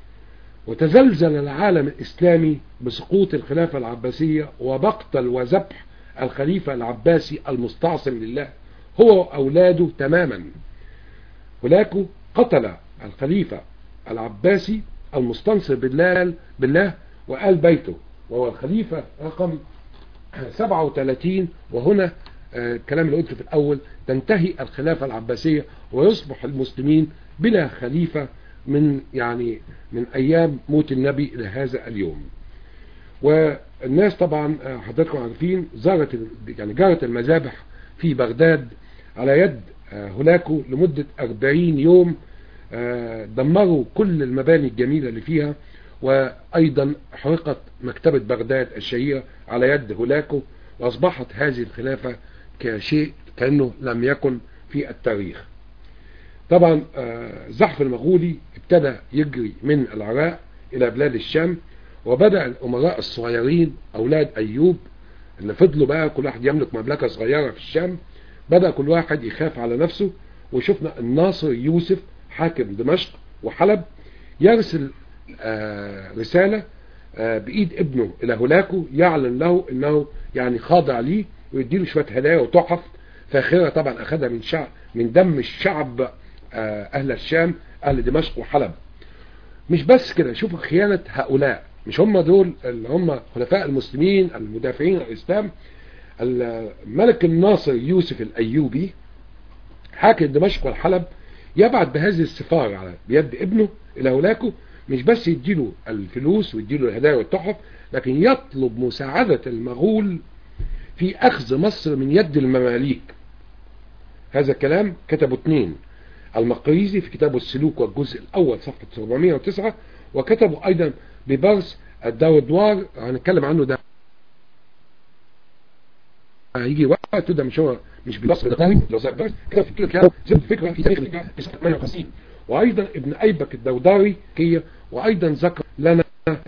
[SPEAKER 2] وتزلزل العالم الإسلامي بسقوط الخلافة العباسية وبقتل وذبح الخليفة العباسي المستعصم لله هو وأولاده تماما هولاكو قتل الخليفة العباسي المستنصر بالله, بالله وآل بيته وهو الخليفة رقم 37 وهنا الكلام اللي قلته في الأول تنتهي الخلافة العباسية ويصبح المسلمين بلا خليفة من يعني من أيام موت النبي إلى هذا اليوم والناس طبعا حضراتكم عارفين زارت يعني جارت المذابح في بغداد على يد هولاكو لمدة 40 يوم دمروا كل المباني الجميلة اللي فيها وأيضا حرقت مكتبة بغداد الشهيرة على يد هولاكو وأصبحت هذه الخلافة كشيء كأنه لم يكن في التاريخ طبعا الزحف المغولي ابتدى يجري من العراق إلى بلاد الشام وبدأ الأمراء الصغيرين أولاد أيوب اللي فضلوا بقى كل واحد يملك مملكة صغيرة في الشام بدأ كل واحد يخاف على نفسه وشفنا الناصر يوسف حاكم دمشق وحلب يرسل آه رسالة آه بإيد ابنه إلى هولاكو يعلن له أنه يعني خاضع ليه ويديله شوية هدايا وتحف فاخرة طبعا أخذها من شعب من دم الشعب آه أهل الشام أهل دمشق وحلب مش بس كده شوفوا خيانة هؤلاء مش هم دول اللي هم خلفاء المسلمين المدافعين عن الإسلام الملك الناصر يوسف الأيوبي حاكم دمشق والحلب يبعت بهذه السفارة على بيد ابنه إلى هولاكو مش بس يديله الفلوس ويديله الهدايا والتحف لكن يطلب مساعدة المغول في أخذ مصر من يد المماليك هذا الكلام كتبه اثنين المقريزي في كتابه السلوك والجزء الأول صفحة 709 وكتبه أيضا ببرس الداودوار هنتكلم عنه ده هيجي وقت ده مش هو مش بيبصر ده لو زي بس كده في كده كلام زي الفكره في تاريخ الاسلام في 58 وايضا ابن ايبك الدوداري كيه وايضا ذكر لنا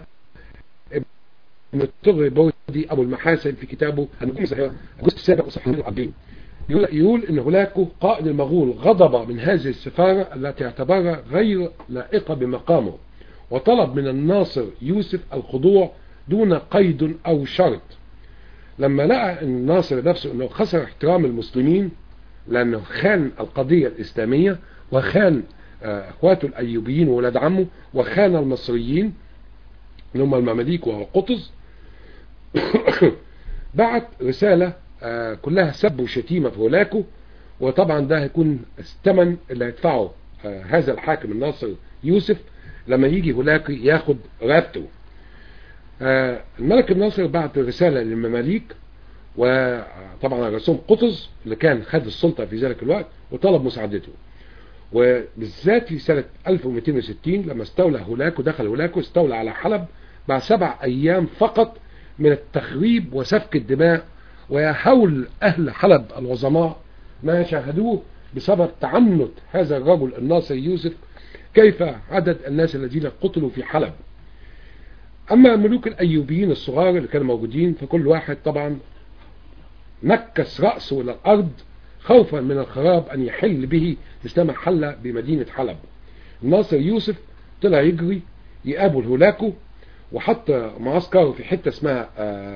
[SPEAKER 2] ابن الطغري بودي ابو المحاسن في كتابه النجوم الزهيره الجزء السابع وصحيح العبدين يقول, يقول ان هولاكو قائد المغول غضب من هذه السفاره التي اعتبرها غير لائقه بمقامه وطلب من الناصر يوسف الخضوع دون قيد او شرط لما لقى الناصر نفسه انه خسر احترام المسلمين لانه خان القضية الاسلامية وخان اخواته الايوبيين وولاد عمه وخان المصريين اللي هم المماليك وهو قطز بعت رسالة كلها سب وشتيمة في هولاكو وطبعا ده هيكون الثمن اللي هيدفعه هذا الحاكم الناصر يوسف لما يجي هولاكو ياخد رابطه آه الملك الناصر بعت رسالة للمماليك وطبعا رسوم قطز اللي كان خد السلطة في ذلك الوقت وطلب مساعدته وبالذات في سنة 1260 لما استولى هولاكو دخل هولاكو استولى على حلب بعد سبع أيام فقط من التخريب وسفك الدماء ويهول أهل حلب العظماء ما شاهدوه بسبب تعنت هذا الرجل الناصر يوسف كيف عدد الناس الذين قتلوا في حلب أما ملوك الأيوبيين الصغار اللي كانوا موجودين فكل واحد طبعا نكس رأسه إلى الأرض خوفا من الخراب أن يحل به مثلما حل بمدينة حلب الناصر يوسف طلع يجري يقابل هولاكو وحط معسكره في حتة اسمها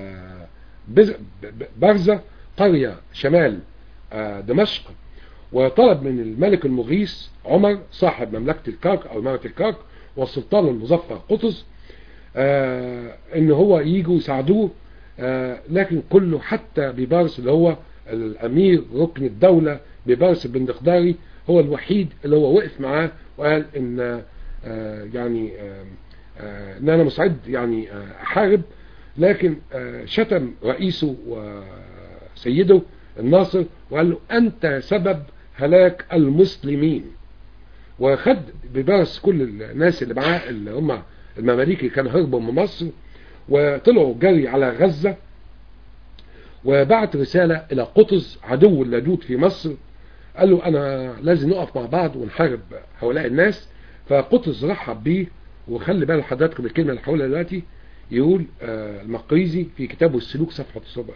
[SPEAKER 2] برزة قرية شمال دمشق وطلب من الملك المغيث عمر صاحب مملكة الكرك أو إمارة الكرك والسلطان المظفر قطز ان هو ييجوا يساعدوه لكن كله حتى بيبارس اللي هو الامير ركن الدولة بيبارس بن دخداري هو الوحيد اللي هو وقف معاه وقال ان يعني ان انا مستعد يعني احارب لكن شتم رئيسه وسيده الناصر وقال له انت سبب هلاك المسلمين وخد ببارس كل الناس اللي معاه اللي هم المماليك اللي كانوا هربوا من مصر وطلعوا جري على غزة وبعت رسالة إلى قطز عدو اللدود في مصر قال له أنا لازم نقف مع بعض ونحارب هؤلاء الناس فقطز رحب بيه وخلي بال حضراتكم الكلمة اللي هقولها دلوقتي يقول المقريزي في كتابه السلوك صفحة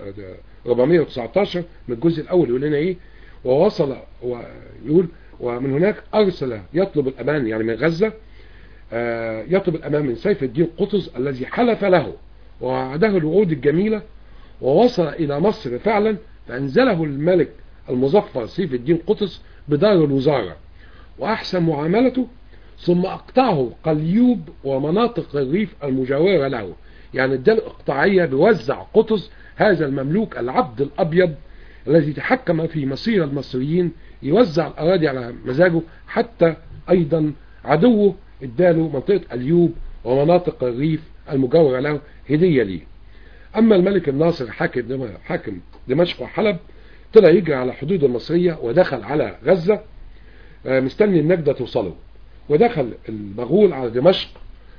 [SPEAKER 2] 419 من الجزء الأول يقول لنا إيه ووصل ويقول ومن هناك أرسل يطلب الأمان يعني من غزة يطلب الأمان من سيف الدين قطز الذي حلف له ووعده الوعود الجميلة ووصل إلى مصر فعلا فأنزله الملك المظفر سيف الدين قطز بدار الوزارة وأحسن معاملته ثم أقطعه قليوب ومناطق الريف المجاورة له يعني اداله اقطاعية بيوزع قطز هذا المملوك العبد الأبيض الذي تحكم في مصير المصريين يوزع الأراضي على مزاجه حتى أيضا عدوه اداله منطقة اليوب ومناطق الريف المجاورة له هدية ليه أما الملك الناصر حاكم حاكم دمشق وحلب طلع يجري على الحدود المصرية ودخل على غزة مستني النجدة توصله ودخل المغول على دمشق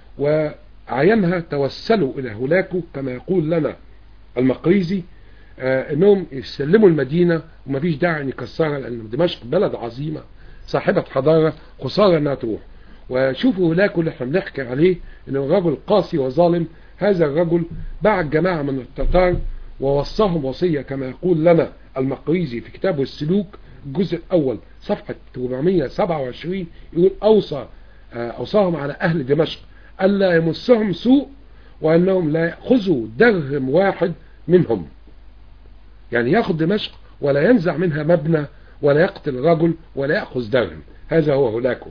[SPEAKER 2] وعينها توسلوا إلى هولاكو كما يقول لنا المقريزي انهم يسلموا المدينة ومفيش داعي ان يكسرها لان دمشق بلد عظيمة صاحبة حضارة خسارة انها تروح وشوفوا هولاكو اللي احنا بنحكي عليه انه رجل قاسي وظالم هذا الرجل بعت جماعة من التتار ووصاهم وصية كما يقول لنا المقريزي في كتابه السلوك الجزء الأول صفحة 427 يقول أوصى أوصاهم على أهل دمشق ألا يمسهم سوء وأنهم لا يأخذوا درهم واحد منهم يعني يأخذ دمشق ولا ينزع منها مبنى ولا يقتل رجل ولا يأخذ درهم هذا هو هولاكو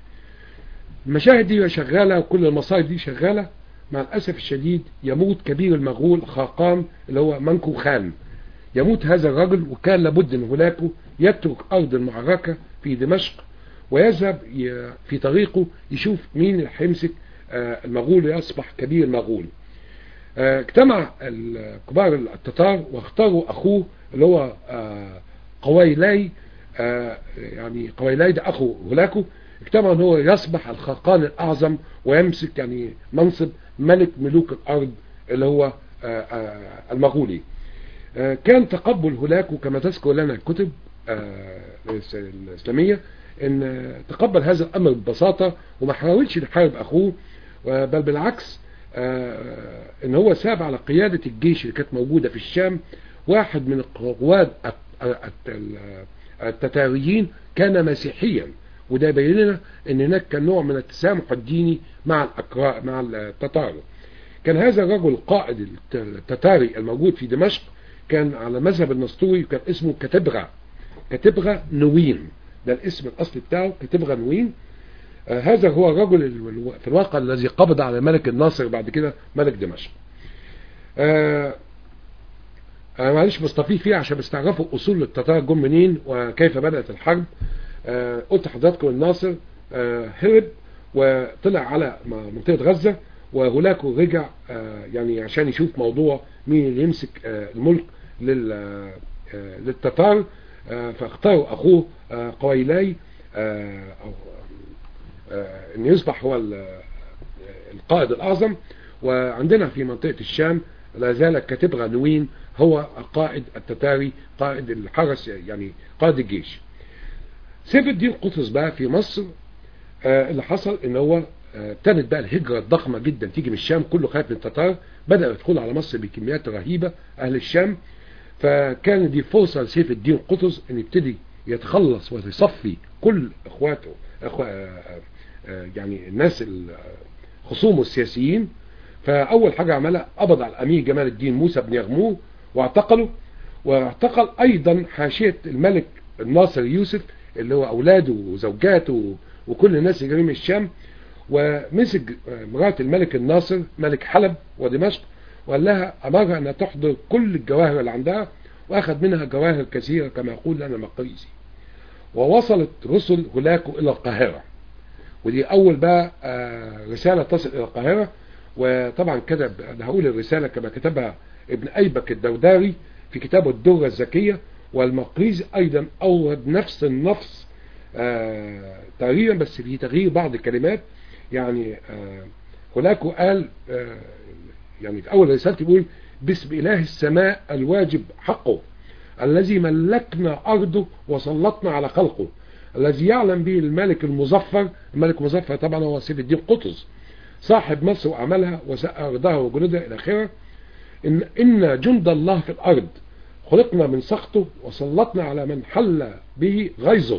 [SPEAKER 2] المشاهد دي شغالة وكل المصايب دي شغالة مع الأسف الشديد يموت كبير المغول خاقان اللي هو منكو خان يموت هذا الرجل وكان لابد ان هولاكو يترك أرض المعركة في دمشق ويذهب في طريقه يشوف مين اللي هيمسك المغول ويصبح كبير المغول اجتمع كبار التتار واختاروا أخوه اللي هو قويلاي يعني قويلاي ده أخو هولاكو اجتمع ان هو يصبح الخاقان الأعظم ويمسك يعني منصب ملك ملوك الأرض اللي هو المغولي كان تقبل هولاكو كما تذكر لنا الكتب الإسلامية ان تقبل هذا الأمر ببساطة وما حاولش يحارب أخوه بل بالعكس ان هو ساب على قيادة الجيش اللي كانت موجودة في الشام واحد من القواد التتاريين كان مسيحيا وده يبين لنا ان هناك كان نوع من التسامح الديني مع الأكرا مع التتار كان هذا الرجل القائد التتاري الموجود في دمشق كان على مذهب النسطوري كان اسمه كتبغا كتبغا نوين ده الاسم الاصلي بتاعه كتبغا نوين آه هذا هو الرجل في الواقع الذي قبض على الملك الناصر بعد كده ملك دمشق آه آه معلش بستفيد فيه عشان بستعرفوا اصول التتار جم منين وكيف بدأت الحرب آه قلت حضراتكم الناصر آه هرب وطلع على منطقة غزة وهولاكو رجع آه يعني عشان يشوف موضوع مين اللي يمسك آه الملك لل آه للتتار آه فاختاروا اخوه آه قويلاي آه أو آه ان يصبح هو القائد الاعظم وعندنا في منطقة الشام لا زال كاتب غنوين هو قائد التتاري قائد الحرس يعني قائد الجيش سيف الدين قطز بقى في مصر آه اللي حصل ان هو آه، ابتدت بقى الهجرة الضخمة جدا تيجي من الشام كله خايف من التتار بدأوا يدخلوا على مصر بكميات رهيبة أهل الشام فكان دي فرصة لسيف الدين قطز ان يبتدي يتخلص ويصفي كل اخواته أخو... آه، آه، يعني الناس ال- خصومه السياسيين فأول حاجة عملها قبض على الأمير جمال الدين موسى بن يغمور واعتقله واعتقل أيضا حاشية الملك الناصر يوسف اللي هو أولاده وزوجاته وكل الناس اللي جايين من الشام ومسك مرات الملك الناصر ملك حلب ودمشق وقال لها أمرها أنها تحضر كل الجواهر اللي عندها وأخذ منها جواهر كثيرة كما يقول لنا مقريزي ووصلت رسل هولاكو إلى القاهرة ودي أول بقى آه، رسالة تصل إلى القاهرة وطبعا كتب أنا هقول الرسالة كما كتبها ابن أيبك الدوداري في كتابه الدرة الذكية والمقريزي أيضا أورد نفس النص آه، تقريبا بس في تغيير بعض الكلمات يعني آه، هولاكو قال آه، يعني في أول رسالته بيقول باسم إله السماء الواجب حقه الذي ملكنا أرضه وسلطنا على خلقه الذي يعلم به الملك المظفر الملك المظفر طبعا هو سيف الدين قطز صاحب مصر وعملها وسأ أرضها وجنودها إلى آخره إن, إن جند الله في الأرض خلقنا من سخطه وسلطنا على من حل به غيظه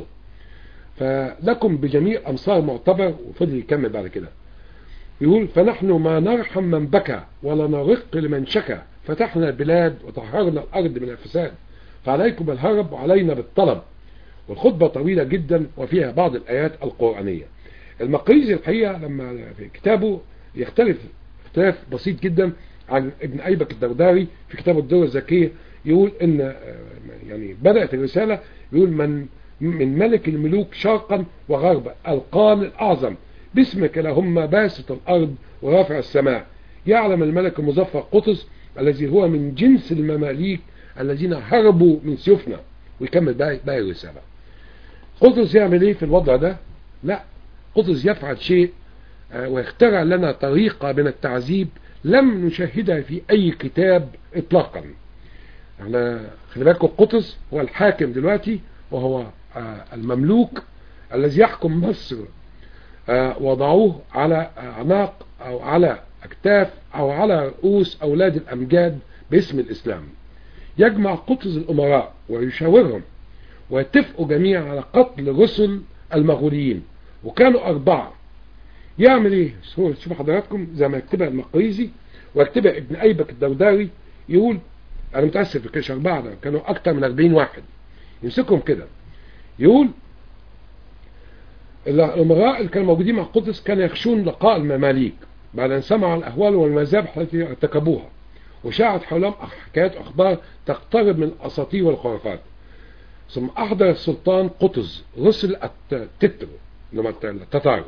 [SPEAKER 2] فلكم بجميع أمصار معتبر وفضل يكمل بعد كده يقول فنحن ما نرحم من بكى ولا نرق لمن شكى فتحنا البلاد وطهرنا الأرض من الفساد فعليكم الهرب وعلينا بالطلب والخطبة طويلة جدا وفيها بعض الآيات القرآنية المقريزي الحقيقة لما في كتابه يختلف اختلاف بسيط جدا عن ابن أيبك الدرداري في كتابه الدورة الذكية يقول ان آه، يعني بدأت الرسالة يقول من من ملك الملوك شرقا وغربا القان الأعظم باسمك لهم باسط الأرض ورافع السماء يعلم الملك المظفر قطز الذي هو من جنس المماليك الذين هربوا من سيوفنا ويكمل باقي باقي الرسالة قطز يعمل ايه في الوضع ده لا قطز يفعل شيء آه، ويخترع لنا طريقة من التعذيب لم نشاهدها في أي كتاب إطلاقا احنا خلي بالكم قطز هو الحاكم دلوقتي وهو آه، المملوك الذي يحكم مصر آه، وضعوه على أعناق أو على أكتاف أو على رؤوس أولاد الأمجاد باسم الإسلام يجمع قطز الأمراء ويشاورهم ويتفقوا جميعا على قتل رسل المغوليين وكانوا أربعة يعمل ايه هو شوفوا حضراتكم زي ما يكتبها المقريزي ويكتبها ابن أيبك الدوداري يقول أنا متأسف كانش أربعة ده كانوا أكتر من 40 واحد يمسكهم كده يقول الأمراء اللي كانوا موجودين مع قدس كانوا يخشون لقاء المماليك بعد أن سمعوا الأهوال والمذابح التي ارتكبوها وشاعت حولهم حكايات أخبار تقترب من الأساطير والخرافات ثم أحضر السلطان قطز رسل التتر لما التتار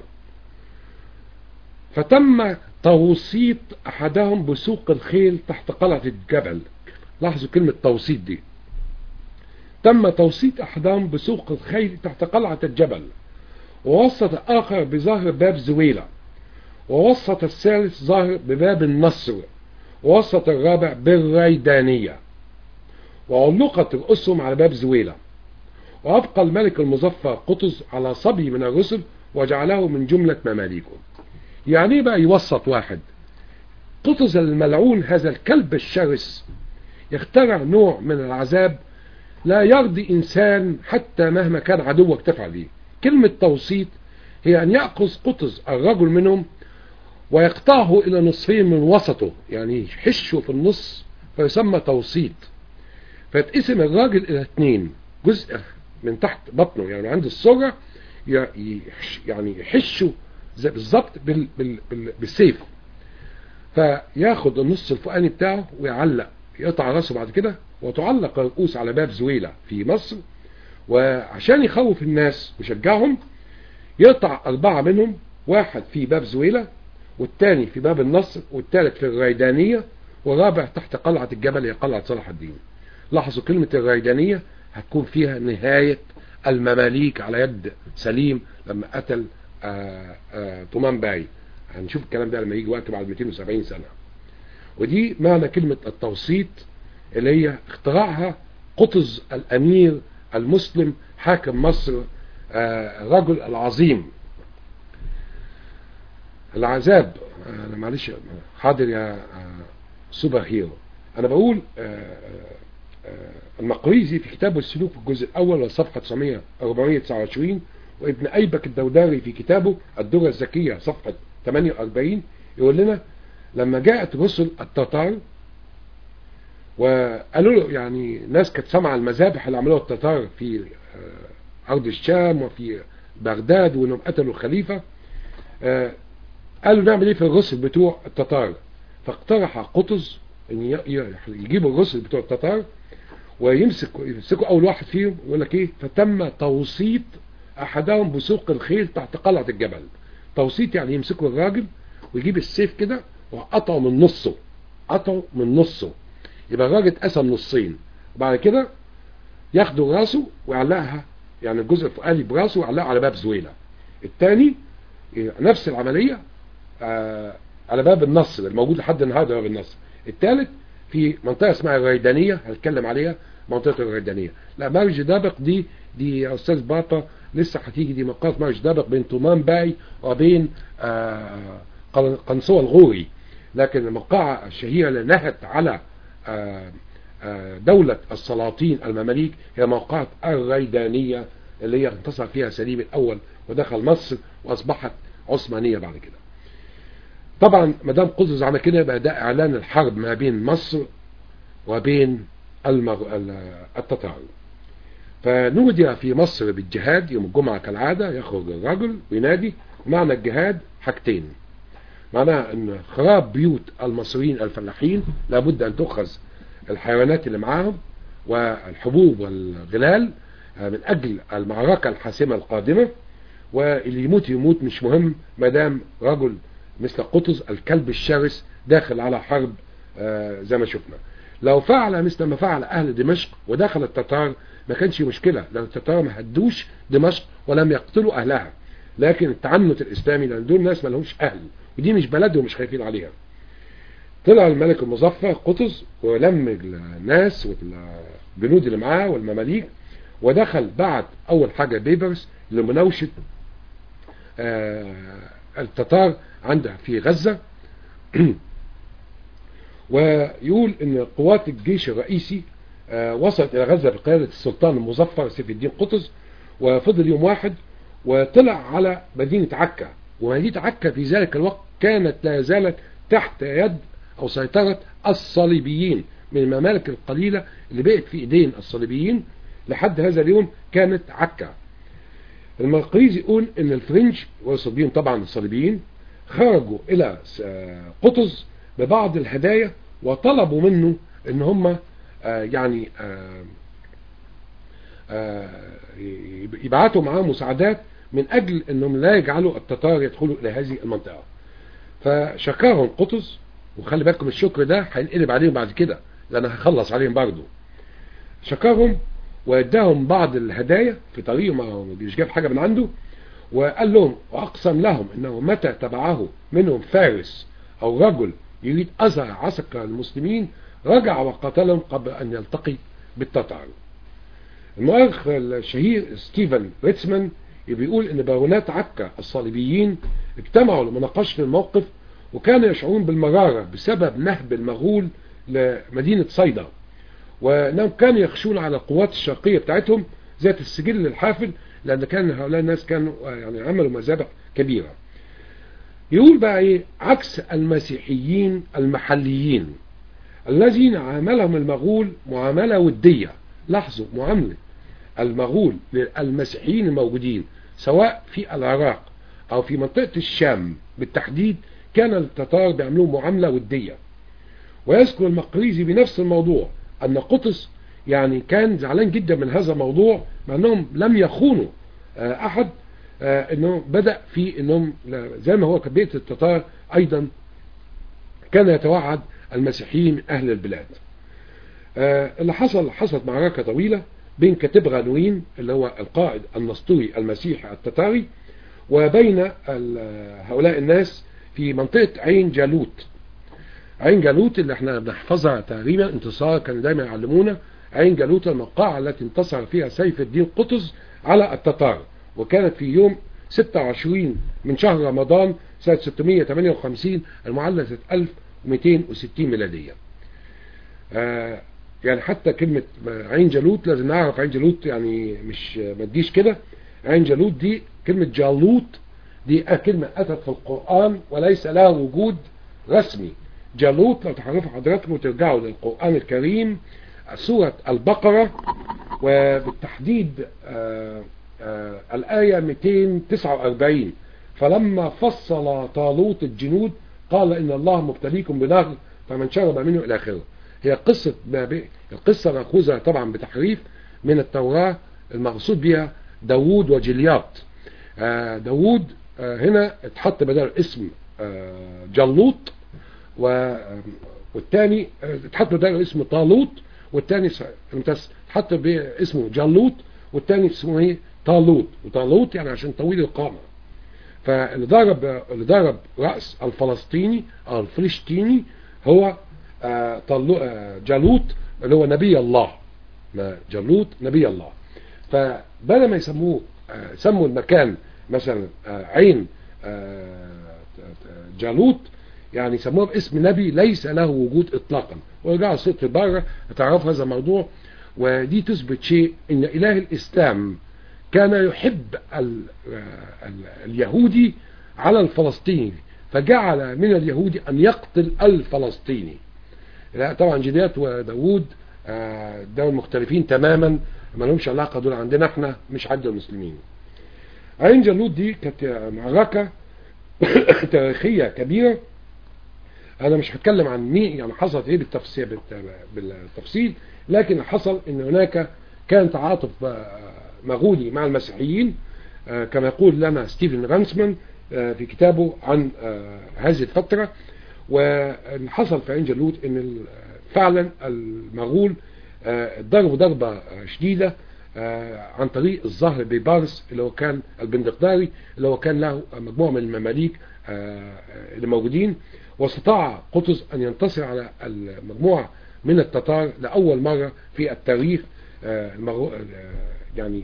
[SPEAKER 2] فتم توسيط أحدهم بسوق الخيل تحت قلعة الجبل لاحظوا كلمة توسيط دي تم توسيط أحدهم بسوق الخيل تحت قلعة الجبل ووسط آخر بظهر باب زويلة ووسط الثالث ظهر بباب النصر ووسط الرابع بالريدانية وعلقت رؤوسهم على باب زويلة وأبقى الملك المظفر قطز على صبي من الرسل وجعله من جملة مماليكه يعني بقى يوسط واحد قطز الملعون هذا الكلب الشرس يخترع نوع من العذاب لا يرضي إنسان حتى مهما كان عدوك تفعل به كلمة توسيط هي أن يأخذ قطز الرجل منهم ويقطعه إلى نصفين من وسطه يعني يحشه في النص فيسمى توسيط فيتقسم الراجل إلى اثنين جزء من تحت بطنه يعني عند السرة يعني يحشه زي بالظبط بال بال بال بالسيف فياخد النص الفوقاني بتاعه ويعلق يقطع راسه بعد كده وتعلق الرؤوس على باب زويلة في مصر وعشان يخوف الناس ويشجعهم يقطع أربعة منهم واحد في باب زويلة والتاني في باب النصر والتالت في الريدانية والرابع تحت قلعة الجبل هي قلعة صلاح الدين لاحظوا كلمة الريدانية هتكون فيها نهاية المماليك على يد سليم لما قتل آآ آآ طمان باي هنشوف الكلام ده لما يجي وقت بعد 270 سنة ودي معنى كلمة التوسيط اللي هي اختراعها قطز الأمير المسلم حاكم مصر آه، الرجل العظيم العذاب انا معلش حاضر يا آه، سوبر هيرو انا بقول آه، آه، المقريزي في كتابه السلوك في الجزء الاول والصفحه 900 429 وابن ايبك الدوداري في كتابه الدرة الذكية صفحة 48 يقول لنا لما جاءت رسل التتار وقالوا له يعني ناس كانت سامعه المذابح اللي عملوها التتار في آه، ارض الشام وفي بغداد وانهم قتلوا الخليفه آه، قالوا نعمل ايه في الرسل بتوع التتار فاقترح قطز ان ي- ي- يجيبوا الرسل بتوع التتار ويمسك يمسكوا اول واحد فيهم يقول لك ايه فتم توسيط احدهم بسوق الخيل تحت قلعه الجبل توسيط يعني يمسكوا الراجل ويجيب السيف كده وقطعه من نصه قطعه من نصه يبقى الراجل اتقسم نصين وبعد كده ياخدوا راسه ويعلقها يعني الجزء الفوقاني براسه ويعلقها على باب زويله الثاني نفس العمليه آه على باب النصر الموجود لحد النهارده باب النصر الثالث في منطقه اسمها الريدانيه هنتكلم عليها منطقه الريدانيه لا مرج دابق دي دي يا استاذ باطا لسه هتيجي دي منطقه مرج دابق بين طومان باي وبين آه قن- قنصوه الغوري لكن الموقعة الشهيرة اللي نهت على آه، آه، دولة السلاطين المماليك هي موقعة الريدانية اللي هي انتصر فيها سليم الأول ودخل مصر وأصبحت عثمانية بعد كده طبعا مدام قطز عمل كده يبقى ده إعلان الحرب ما بين مصر وبين المغ... ال- التتار فنودي في مصر بالجهاد يوم الجمعة كالعادة يخرج الرجل وينادي معنى الجهاد حاجتين معناها ان خراب بيوت المصريين الفلاحين لابد ان تؤخذ الحيوانات اللي معاهم والحبوب والغلال آه، من اجل المعركة الحاسمة القادمة واللي يموت يموت مش مهم ما دام رجل مثل قطز الكلب الشرس داخل على حرب آه، زي ما شفنا لو فعل مثل ما فعل اهل دمشق ودخل التتار ما كانش مشكلة لان التتار ما هدوش دمشق ولم يقتلوا اهلها لكن التعنت الاسلامي لان دول ناس ما لهمش اهل ودي مش بلدهم مش خايفين عليها طلع الملك المظفر قطز ولم الناس والجنود اللي معاه والمماليك ودخل بعت اول حاجة بيبرس لمناوشة آه التتار عنده في غزة ويقول ان قوات الجيش الرئيسي آه وصلت الى غزة بقيادة السلطان المظفر سيف الدين قطز وفضل يوم واحد وطلع على مدينة عكا ومدينة عكا في ذلك الوقت كانت لا زالت تحت يد او سيطرة الصليبيين من الممالك القليلة اللي بقت في ايدين الصليبيين لحد هذا اليوم كانت عكا المقريزي يقول ان الفرنج والصليبيين طبعا الصليبيين خرجوا الى قطز ببعض الهدايا وطلبوا منه ان هم آه يعني آه آه يبعتوا معاه مساعدات من اجل انهم لا يجعلوا التتار يدخلوا الى هذه المنطقة فشكرهم قطز وخلي بالكم الشكر ده هينقلب عليهم بعد كده لان هخلص عليهم برضه شكرهم واداهم بعض الهدايا في طريقه ما مش جاب حاجة من عنده وقال لهم واقسم لهم انه متى تبعه منهم فارس او رجل يريد اذى عسكر المسلمين رجع وقتلهم قبل ان يلتقي بالتتار المؤرخ الشهير ستيفن ريتسمان بيقول ان بارونات عكا الصليبيين اجتمعوا لمناقشة الموقف وكانوا يشعرون بالمرارة بسبب نهب المغول لمدينة صيدا وانهم كانوا يخشون على القوات الشرقية بتاعتهم ذات السجل الحافل لان كان هؤلاء الناس كانوا يعني عملوا مذابح كبيرة يقول بقى ايه عكس المسيحيين المحليين الذين عاملهم المغول معاملة ودية لاحظوا معاملة المغول للمسيحيين الموجودين سواء في العراق او في منطقة الشام بالتحديد كان التتار بيعملوا معاملة ودية ويذكر المقريزي بنفس الموضوع ان قطز يعني كان زعلان جدا من هذا الموضوع مع انهم لم يخونوا احد انه بدأ في انهم زي ما هو كبيرة التتار ايضا كان يتوعد المسيحيين من اهل البلاد اللي حصل حصلت معركة طويلة بين كاتب غانوين اللي هو القائد النسطوري المسيحي التتاري وبين هؤلاء الناس في منطقة عين جالوت عين جالوت اللي احنا بنحفظها تقريبا انتصار كانوا دايما يعلمونا عين جالوت الموقعة التي انتصر فيها سيف الدين قطز على التتار وكانت في يوم 26 من شهر رمضان سنة 658 المعلى سنة 1260 ميلادية آه يعني حتى كلمة عين جالوت لازم نعرف عين جالوت يعني مش ما تجيش كده عين جالوت دي كلمة جالوت دي كلمة أتت في القرآن وليس لها وجود رسمي جالوت لو تعرفوا حضراتكم وترجعوا للقرآن الكريم سورة البقرة وبالتحديد آآ آآ الآية 249 فلما فصل طالوت الجنود قال إن الله مبتليكم بنهر فمن شرب منه إلى آخره هي قصة القصة مأخوذة طبعا بتحريف من التوراة المقصود بها داوود وجليات داوود هنا اتحط بدل اسم جلوط والتاني اتحط بدل اسم طالوت والتاني اتحط باسمه جلوط والتاني اسمه ايه طالوت وطالوت يعني عشان طويل القامة فاللي ضرب اللي ضرب رأس الفلسطيني او الفلسطيني هو جالوت اللي هو نبي الله جالوت نبي الله فبدل ما يسموه سموا المكان مثلا عين جالوت يعني سموه باسم نبي ليس له وجود اطلاقا ورجعوا سورة البقرة تعرف هذا الموضوع ودي تثبت شيء ان اله الاسلام كان يحب ال ال اليهودي على الفلسطيني فجعل من اليهودي ان يقتل الفلسطيني لا طبعا جديات وداود دول مختلفين تماما ما لهمش علاقة دول عندنا احنا مش عند المسلمين عين جالوت دي كانت معركة تاريخية كبيرة انا مش هتكلم عن مين يعني حصلت ايه بالتفصيل بالتفصيل لكن حصل ان هناك كان تعاطف مغولي مع المسيحيين كما يقول لنا ستيفن رانسمان في كتابه عن هذه الفترة وحصل في عين جالوت ان فعلا المغول ضربوا ضربة شديدة عن طريق الظهر ببارس اللي هو كان البندقداري اللي هو كان له مجموعة من المماليك اللي موجودين واستطاع قطز أن ينتصر على المجموعة من التتار لأول مرة في التاريخ يعني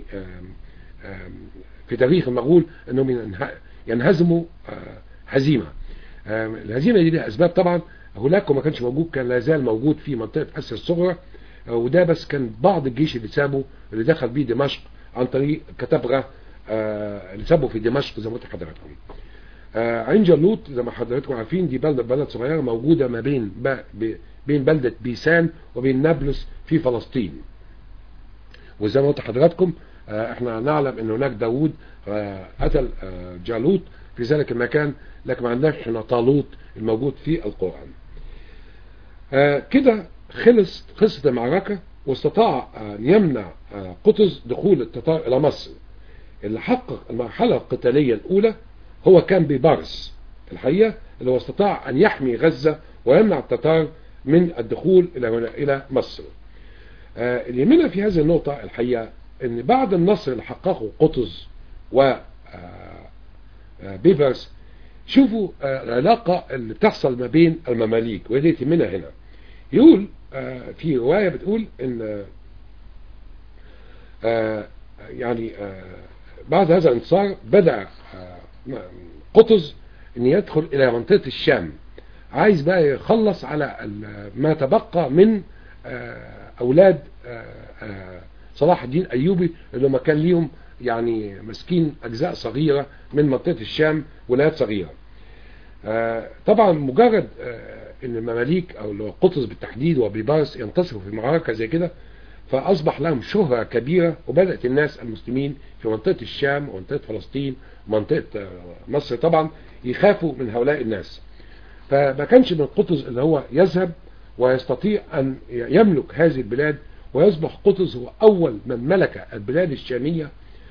[SPEAKER 2] في تاريخ المغول أنهم ينهزموا هزيمة الهزيمة دي لها أسباب طبعا هناك ما كانش موجود كان لا زال موجود في منطقة آسيا الصغرى وده بس كان بعض الجيش اللي سابه اللي دخل بيه دمشق عن طريق كتبغة اللي سابه في دمشق زي ما قلت لحضراتكم عين جالوت زي ما حضراتكم عارفين دي بلد بلد صغيرة موجودة ما بين بين بلدة بيسان وبين نابلس في فلسطين وزي ما قلت لحضراتكم احنا نعلم ان هناك داوود قتل جالوت في ذلك المكان لكن ما عندناش هنا طالوت الموجود في القرآن كده خلص خلصت المعركة واستطاع أن يمنع قطز دخول التتار إلى مصر اللي حقق المرحلة القتالية الأولى هو كان ببارس الحقيقة اللي هو استطاع أن يحمي غزة ويمنع التتار من الدخول إلى هنا إلى مصر اللي يهمنا في هذه النقطة الحقيقة أن بعد النصر اللي حققه قطز و بيبرس شوفوا العلاقة اللي بتحصل ما بين المماليك ودي تهمنا هنا يقول في رواية بتقول ان يعني بعد هذا الانتصار بدأ قطز ان يدخل الى منطقة الشام عايز بقى يخلص على ما تبقى من اولاد صلاح الدين ايوبي اللي ما كان ليهم يعني مسكين اجزاء صغيرة من منطقة الشام ولايات صغيرة طبعا مجرد ان المماليك او اللي هو قطز بالتحديد وبيبارس ينتصروا في معركة زي كده فاصبح لهم شهرة كبيرة وبدأت الناس المسلمين في منطقة الشام ومنطقة فلسطين ومنطقة مصر طبعا يخافوا من هؤلاء الناس فما كانش من قطز اللي هو يذهب ويستطيع ان يملك هذه البلاد ويصبح قطز هو اول من ملك البلاد الشامية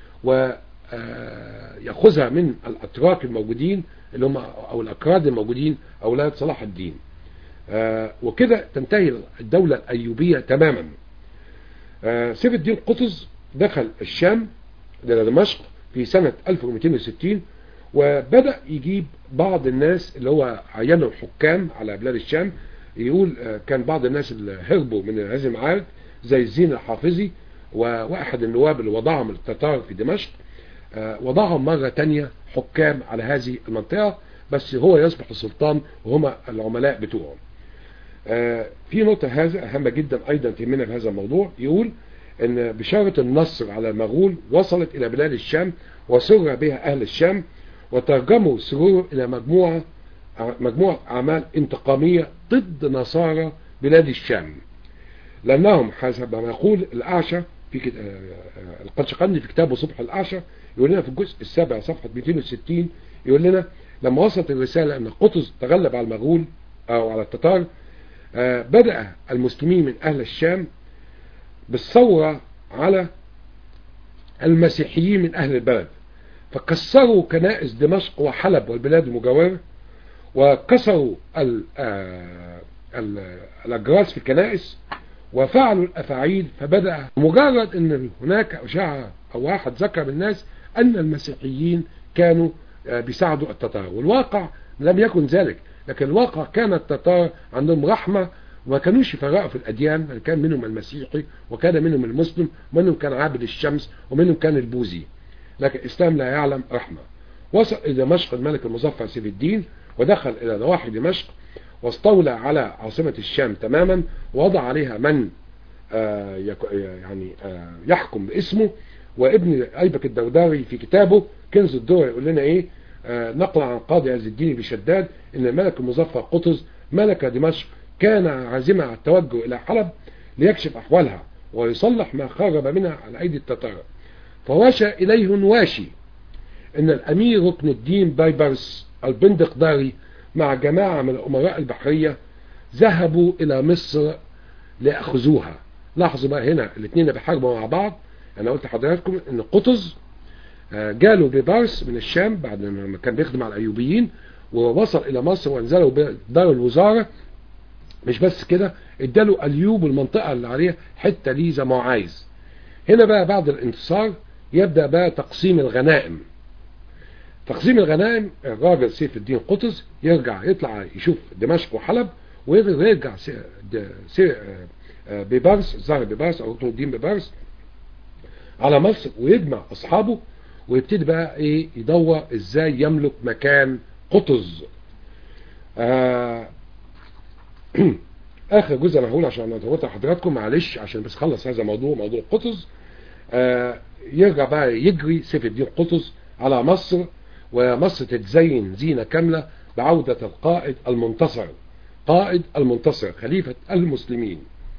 [SPEAKER 2] ويأخذها من الاتراك الموجودين اللي هم او الاكراد الموجودين اولاد صلاح الدين وكده تنتهي الدولة الايوبية تماما سيف الدين قطز دخل الشام الى دمشق في سنة 1260 وبدأ يجيب بعض الناس اللي هو عينهم حكام على بلاد الشام يقول آه، كان بعض الناس اللي هربوا من هذه المعارك زي الزين الحافظي و- واحد النواب اللي وضعهم التتار في دمشق آه، وضعهم مرة تانية حكام على هذه المنطقة بس هو يصبح السلطان وهما العملاء بتوعه آه، في نقطة هذا أهمة جدا أيضا تهمنا في هذا الموضوع يقول أن بشارة النصر على المغول وصلت إلى بلاد الشام وسر بها أهل الشام وترجموا سرور إلى مجموعة مجموعة أعمال انتقامية ضد نصارى بلاد الشام لأنهم حسب ما يقول الأعشى في كت... آه، آه، القشقندي في كتابه صبح الأعشى يقول لنا في الجزء السابع صفحة 260 يقول لنا لما وصلت الرسالة أن قطز تغلب على المغول أو على التتار آه، بدأ المسلمين من أهل الشام بالثورة على المسيحيين من أهل البلد فكسروا كنائس دمشق وحلب والبلاد المجاورة وكسروا ال- آه، ال- الأجراس في الكنائس وفعلوا الأفاعيل فبدأ مجرد أن هناك أشاعة أو واحد ذكر بالناس أن المسيحيين كانوا آه، بيساعدوا التتار والواقع لم يكن ذلك لكن الواقع كان التتار عندهم رحمة وما كانوش يفرقوا في الأديان يعني كان منهم المسيحي وكان منهم المسلم ومنهم كان عابد الشمس ومنهم كان البوذي لكن الإسلام لا يعلم رحمة وصل إلى دمشق الملك المظفر سيف الدين ودخل إلى نواحي دمشق واستولى على عاصمة الشام تماما ووضع عليها من آه، يك- يعني آه، يحكم باسمه وابن أيبك الدوداري في كتابه كنز الدور يقول لنا إيه آه، نقل عن قاضي عز الدين بشداد إن الملك المظفر قطز ملك دمشق كان عازما على التوجه إلى حلب ليكشف أحوالها ويصلح ما خرب منها على أيدي التتار فوشى إليه نواشي ان الامير ركن الدين بايبرس البندقداري مع جماعة من الامراء البحرية ذهبوا الى مصر ليأخذوها لاحظوا بقى هنا الاثنين بيحاربوا مع بعض انا قلت لحضراتكم ان قطز آه، جاله ببارس من الشام بعد ما كان بيخدم على الايوبيين ووصل الى مصر وانزلوا بدار الوزارة مش بس كده اداله اليوب المنطقة اللي عليها حتة ليه زي ما هو عايز هنا بقى بعد الانتصار يبدأ بقى تقسيم الغنائم تقسيم الغنائم الراجل سيف الدين قطز يرجع يطلع يشوف دمشق وحلب ويرجع سي- د- سي- آه، آه، ببارس ظهر ببارس او ركن الدين ببارس على مصر ويجمع اصحابه ويبتدي بقى ايه يدور ازاي يملك مكان قطز آه اخر جزء انا هقول عشان اطول حضراتكم معلش عشان بس خلص هذا الموضوع موضوع قطز آه يرجع بقى يجري سيف الدين قطز على مصر ومصر تتزين زينة كاملة بعودة القائد المنتصر قائد المنتصر خليفة المسلمين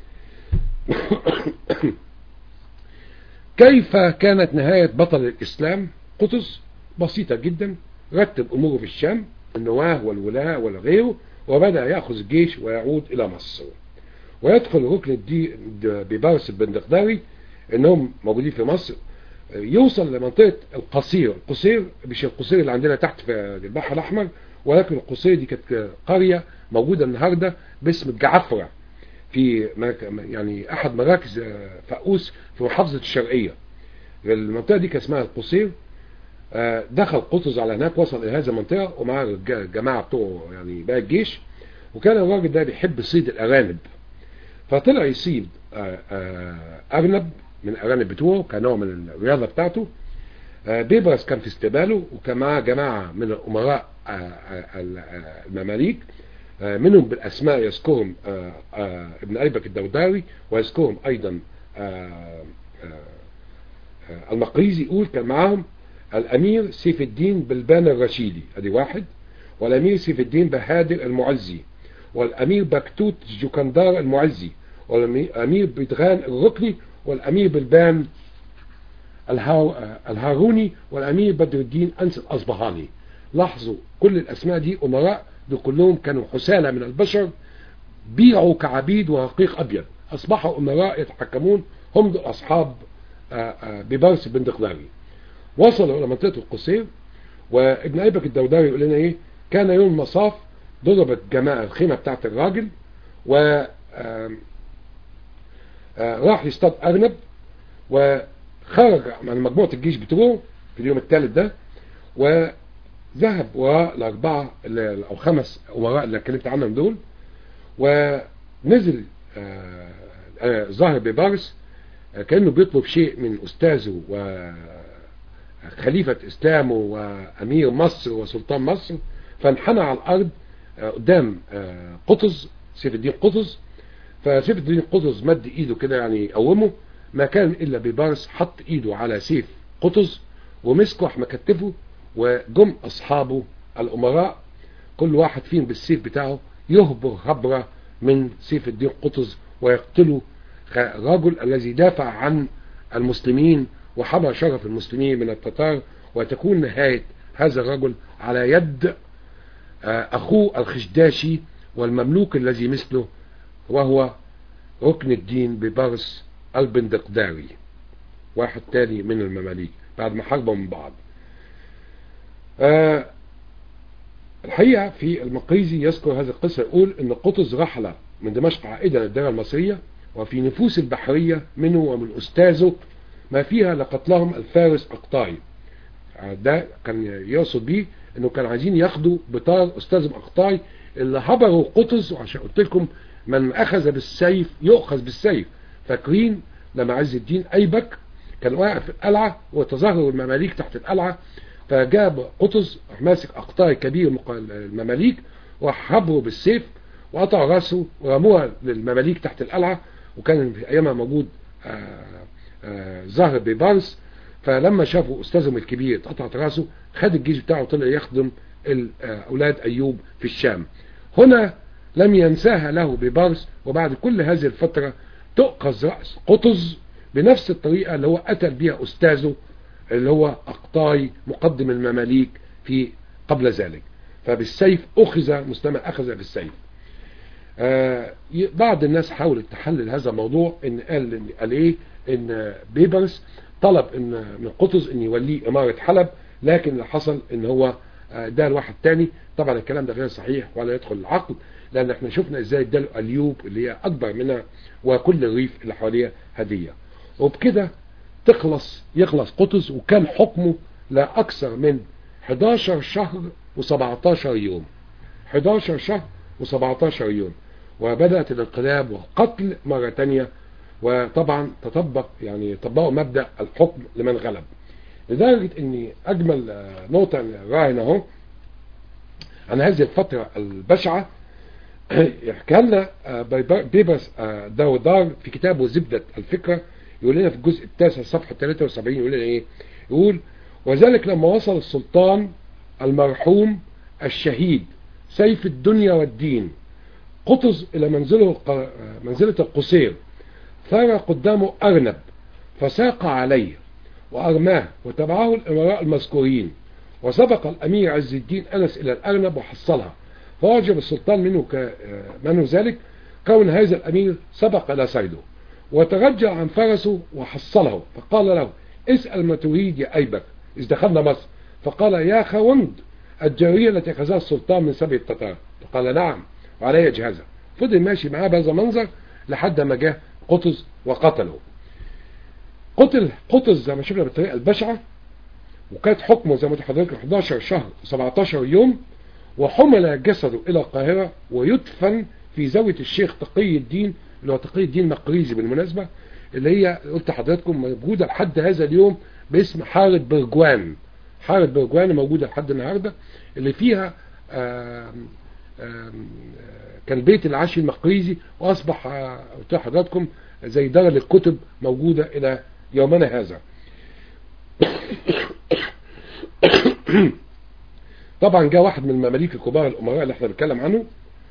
[SPEAKER 2] كيف كانت نهاية بطل الإسلام قطز بسيطة جدا رتب أموره في الشام النواه والولاة والغيره وبدأ يأخذ الجيش ويعود إلى مصر ويدخل ركن الدين ببارس البندقداري انهم موجودين في مصر يوصل لمنطقة القصير القصير مش القصير اللي عندنا تحت في البحر الأحمر ولكن القصير دي كانت قرية موجودة النهاردة باسم الجعفرة في مك- يعني أحد مراكز آه، فقوس في محافظة الشرقية المنطقة دي كان اسمها القصير آه، دخل قطز على هناك وصل إلى هذه المنطقة ومعاه الج- الجماعة بتوعه يعني بقى الجيش وكان الراجل ده بيحب صيد الأرانب فطلع يصيد آه، آه، أرنب من الأرانب بتوعه كنوع من الرياضة بتاعته آه، بيبرس كان في استقباله وكان معاه جماعة من الأمراء آه، آه، ال- آه، المماليك آه، منهم بالأسماء يذكرهم آه، آه، ابن أيبك الدوداري ويذكرهم أيضا آه، آه، آه، المقريزي يقول كان معاهم الأمير سيف الدين بلبان الرشيدي ادي واحد والأمير سيف الدين بهادر المعزي والأمير بكتوت جوكندار المعزي والأمير بدغان الركني والأمير بلبان الهاو الهاروني والأمير بدر الدين أنس الأصبهاني لاحظوا كل الأسماء دي أمراء دول كلهم كانوا حسالة من البشر بيعوا كعبيد ورقيق أبيض أصبحوا أمراء يتحكمون هم دول أصحاب آه، آه، ببارس بن دقداري وصلوا إلى منطقة القصير وابن أيبك الدوداري يقول لنا إيه كان يوم مصاف ضربت جماعة الخيمة بتاعت الراجل و آم، آه، راح يصطاد أرنب وخرج من مجموعة الجيش بتوعه في اليوم الثالث ده وذهب وراء الأربعة اللي- أو خمس أمراء اللي اتكلمت عنهم دول ونزل آه، آه، ظهر ببارس آه، كأنه بيطلب شيء من أستاذه وخليفة إسلامه وأمير مصر وسلطان مصر فانحنى على الأرض آه، قدام آه، قطز سيف الدين قطز فسيف الدين قطز مد ايده كده يعني يقومه ما كان الا ببارس حط ايده على سيف قطز ومسكه احمى كتفه وجم اصحابه الامراء كل واحد فيهم بالسيف بتاعه يهبر هبرة من سيف الدين قطز ويقتله الرجل الذي دافع عن المسلمين وحمى شرف المسلمين من التتار وتكون نهاية هذا الرجل على يد آه، أخوه الخشداشي والمملوك الذي مثله وهو ركن الدين ببرس البندقداري واحد تاني من المماليك بعد ما حاربوا من بعض آه الحقيقة في المقريزي يذكر هذه القصة يقول ان قطز رحل من دمشق عائدا للدولة المصرية وفي نفوس البحرية منه ومن أستاذه ما فيها لقتلهم الفارس أقطاي آه، ده كان يقصد بيه انه كان عايزين ياخدوا بطار استاذ اقطاي اللي هبروا قطز وعشان قلت لكم من اخذ بالسيف يؤخذ بالسيف فاكرين لما عز الدين ايبك كان واقف في القلعه وتظاهروا المماليك تحت القلعه فجاب قطز راح ماسك اقطاي كبير مق- المماليك وحبره بالسيف وقطع راسه ورموها للمماليك تحت القلعه وكان في ايامها موجود آه، آه، زهر بيبارس فلما شافوا استاذهم الكبير اتقطعت راسه خد الجيش بتاعه وطلع يخدم ال- آه، اولاد ايوب في الشام هنا لم ينساها له ببارس وبعد كل هذه الفترة تؤخذ رأس قطز بنفس الطريقة اللي هو قتل بها أستاذه اللي هو أقطاي مقدم المماليك في قبل ذلك فبالسيف أخذ مسلمة أخذ بالسيف آه ي- بعض الناس حاولت تحلل هذا الموضوع ان قال إن- قال ايه ان بيبرس طلب ان من قطز ان يوليه اماره حلب لكن اللي حصل ان هو آه، ده لواحد تاني طبعا الكلام ده غير صحيح ولا يدخل العقل لان احنا شفنا ازاي اداله اليوب اللي هي اكبر منها وكل الريف اللي حواليها هديه وبكده تخلص يخلص قطز وكان حكمه لا اكثر من 11 شهر و17 يوم 11 شهر و17 يوم وبدأت الانقلاب والقتل مرة تانية وطبعا تطبق يعني طبقوا مبدأ الحكم لمن غلب لدرجة ان اجمل آه، نقطة نراها هنا اهو عن هذه الفترة البشعة يحكي لنا آه، بيبر- بيبرس آه، داودار في كتابه زبدة الفكرة يقول لنا في الجزء التاسع صفحة 73 يقول لنا ايه يقول وذلك لما وصل السلطان المرحوم الشهيد سيف الدنيا والدين قطز إلى منزله الق- منزلة القصير ثار قدامه أرنب فساق عليه وأرماه وتبعه الأمراء المذكورين وسبق الأمير عز الدين أنس إلى الأرنب وحصلها فوجب السلطان منه ك... منه ذلك كون هذا الأمير سبق إلى صيده وترجع عن فرسه وحصله فقال له اسأل ما تريد يا أيبك إذ دخلنا مصر فقال يا خوند الجارية التي أخذها السلطان من سبي التتار فقال نعم وعلي جهازها فضل ماشي معاه بهذا المنظر لحد ما جاء قطز وقتله قتل قطز زي ما شفنا بالطريقة البشعة وكانت حكمه زي ما قلت لحضرتك 11 شهر و17 يوم وحمل جسده إلى القاهرة ويدفن في زاوية الشيخ تقي الدين اللي هو تقي الدين مقريزي بالمناسبة اللي هي قلت لحضراتكم موجودة لحد هذا اليوم باسم حارة برجوان حارة برجوان موجودة لحد النهاردة اللي فيها آم آم كان بيت العشي المقريزي وأصبح آه، قلت لحضراتكم زي دار للكتب موجودة إلى يومنا هذا طبعا جاء واحد من المماليك الكبار الأمراء اللي احنا بنتكلم عنه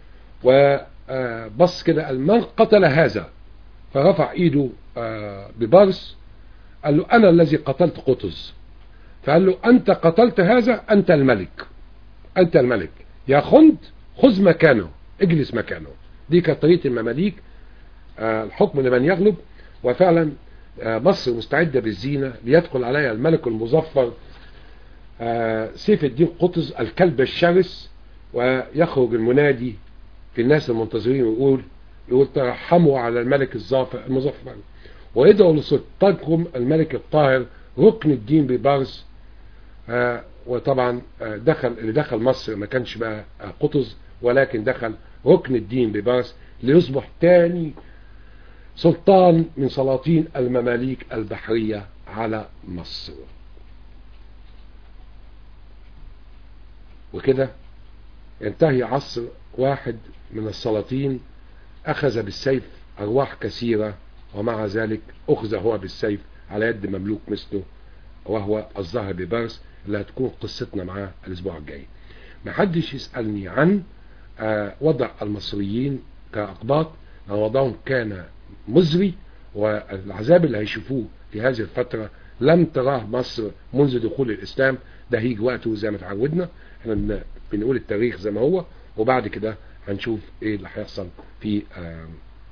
[SPEAKER 2] وبص كده قال من قتل هذا فرفع ايده آه، ببرص قال له انا الذي قتلت قطز فقال له انت قتلت هذا انت الملك انت الملك يا خند خذ مكانه اجلس مكانه دي كانت طريقه المماليك آه، الحكم لمن يغلب وفعلا آه، مصر مستعده بالزينه ليدخل عليها الملك المظفر آه، سيف الدين قطز الكلب الشرس ويخرج المنادي في الناس المنتظرين ويقول يقول ترحموا على الملك الظافر المظفر ويدعو لسلطانكم الملك الطاهر ركن الدين ببارس آه وطبعا آه دخل اللي دخل مصر ما كانش بقى آه قطز ولكن دخل ركن الدين ببارس ليصبح تاني سلطان من سلاطين المماليك البحرية على مصر وكده ينتهي عصر واحد من السلاطين أخذ بالسيف أرواح كثيرة ومع ذلك أخذ هو بالسيف على يد مملوك مثله وهو الظاهر ببرس اللي هتكون قصتنا معاه الأسبوع الجاي محدش يسألني عن آه وضع المصريين كأقباط لأن وضعهم كان مزري والعذاب اللي هيشوفوه في هذه الفترة لم تراه مصر منذ دخول الإسلام ده هيجي وقته زي ما تعودنا احنا بنقول التاريخ زي ما هو وبعد كده هنشوف ايه اللي هيحصل في آه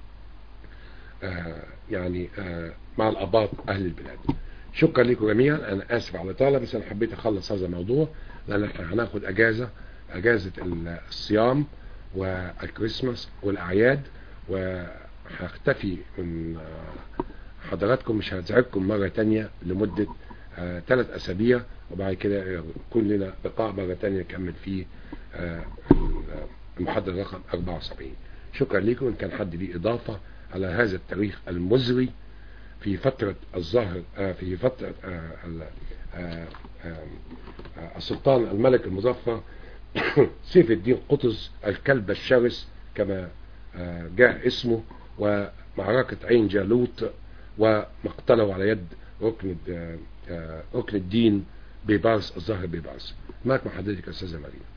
[SPEAKER 2] آه يعني آه مع الاباط اهل البلاد شكرا لكم جميعا انا اسف على الاطاله بس انا حبيت اخلص هذا الموضوع لان احنا هناخد اجازه اجازه الصيام والكريسماس والاعياد وهختفي من حضراتكم مش هزعجكم مره تانية لمده ثلاث اسابيع وبعد كده يكون لنا لقاء مره تانية نكمل فيه المحاضره رقم 74 شكرا لكم ان كان حد ليه اضافه على هذا التاريخ المزري في فترة الظهر في فترة السلطان الملك المظفر سيف الدين قطز الكلب الشرس كما جاء اسمه ومعركة عين جالوت ومقتله على يد ركن ركن الدين بيبارس الظاهر بيبارس معك مع حضرتك استاذه مريم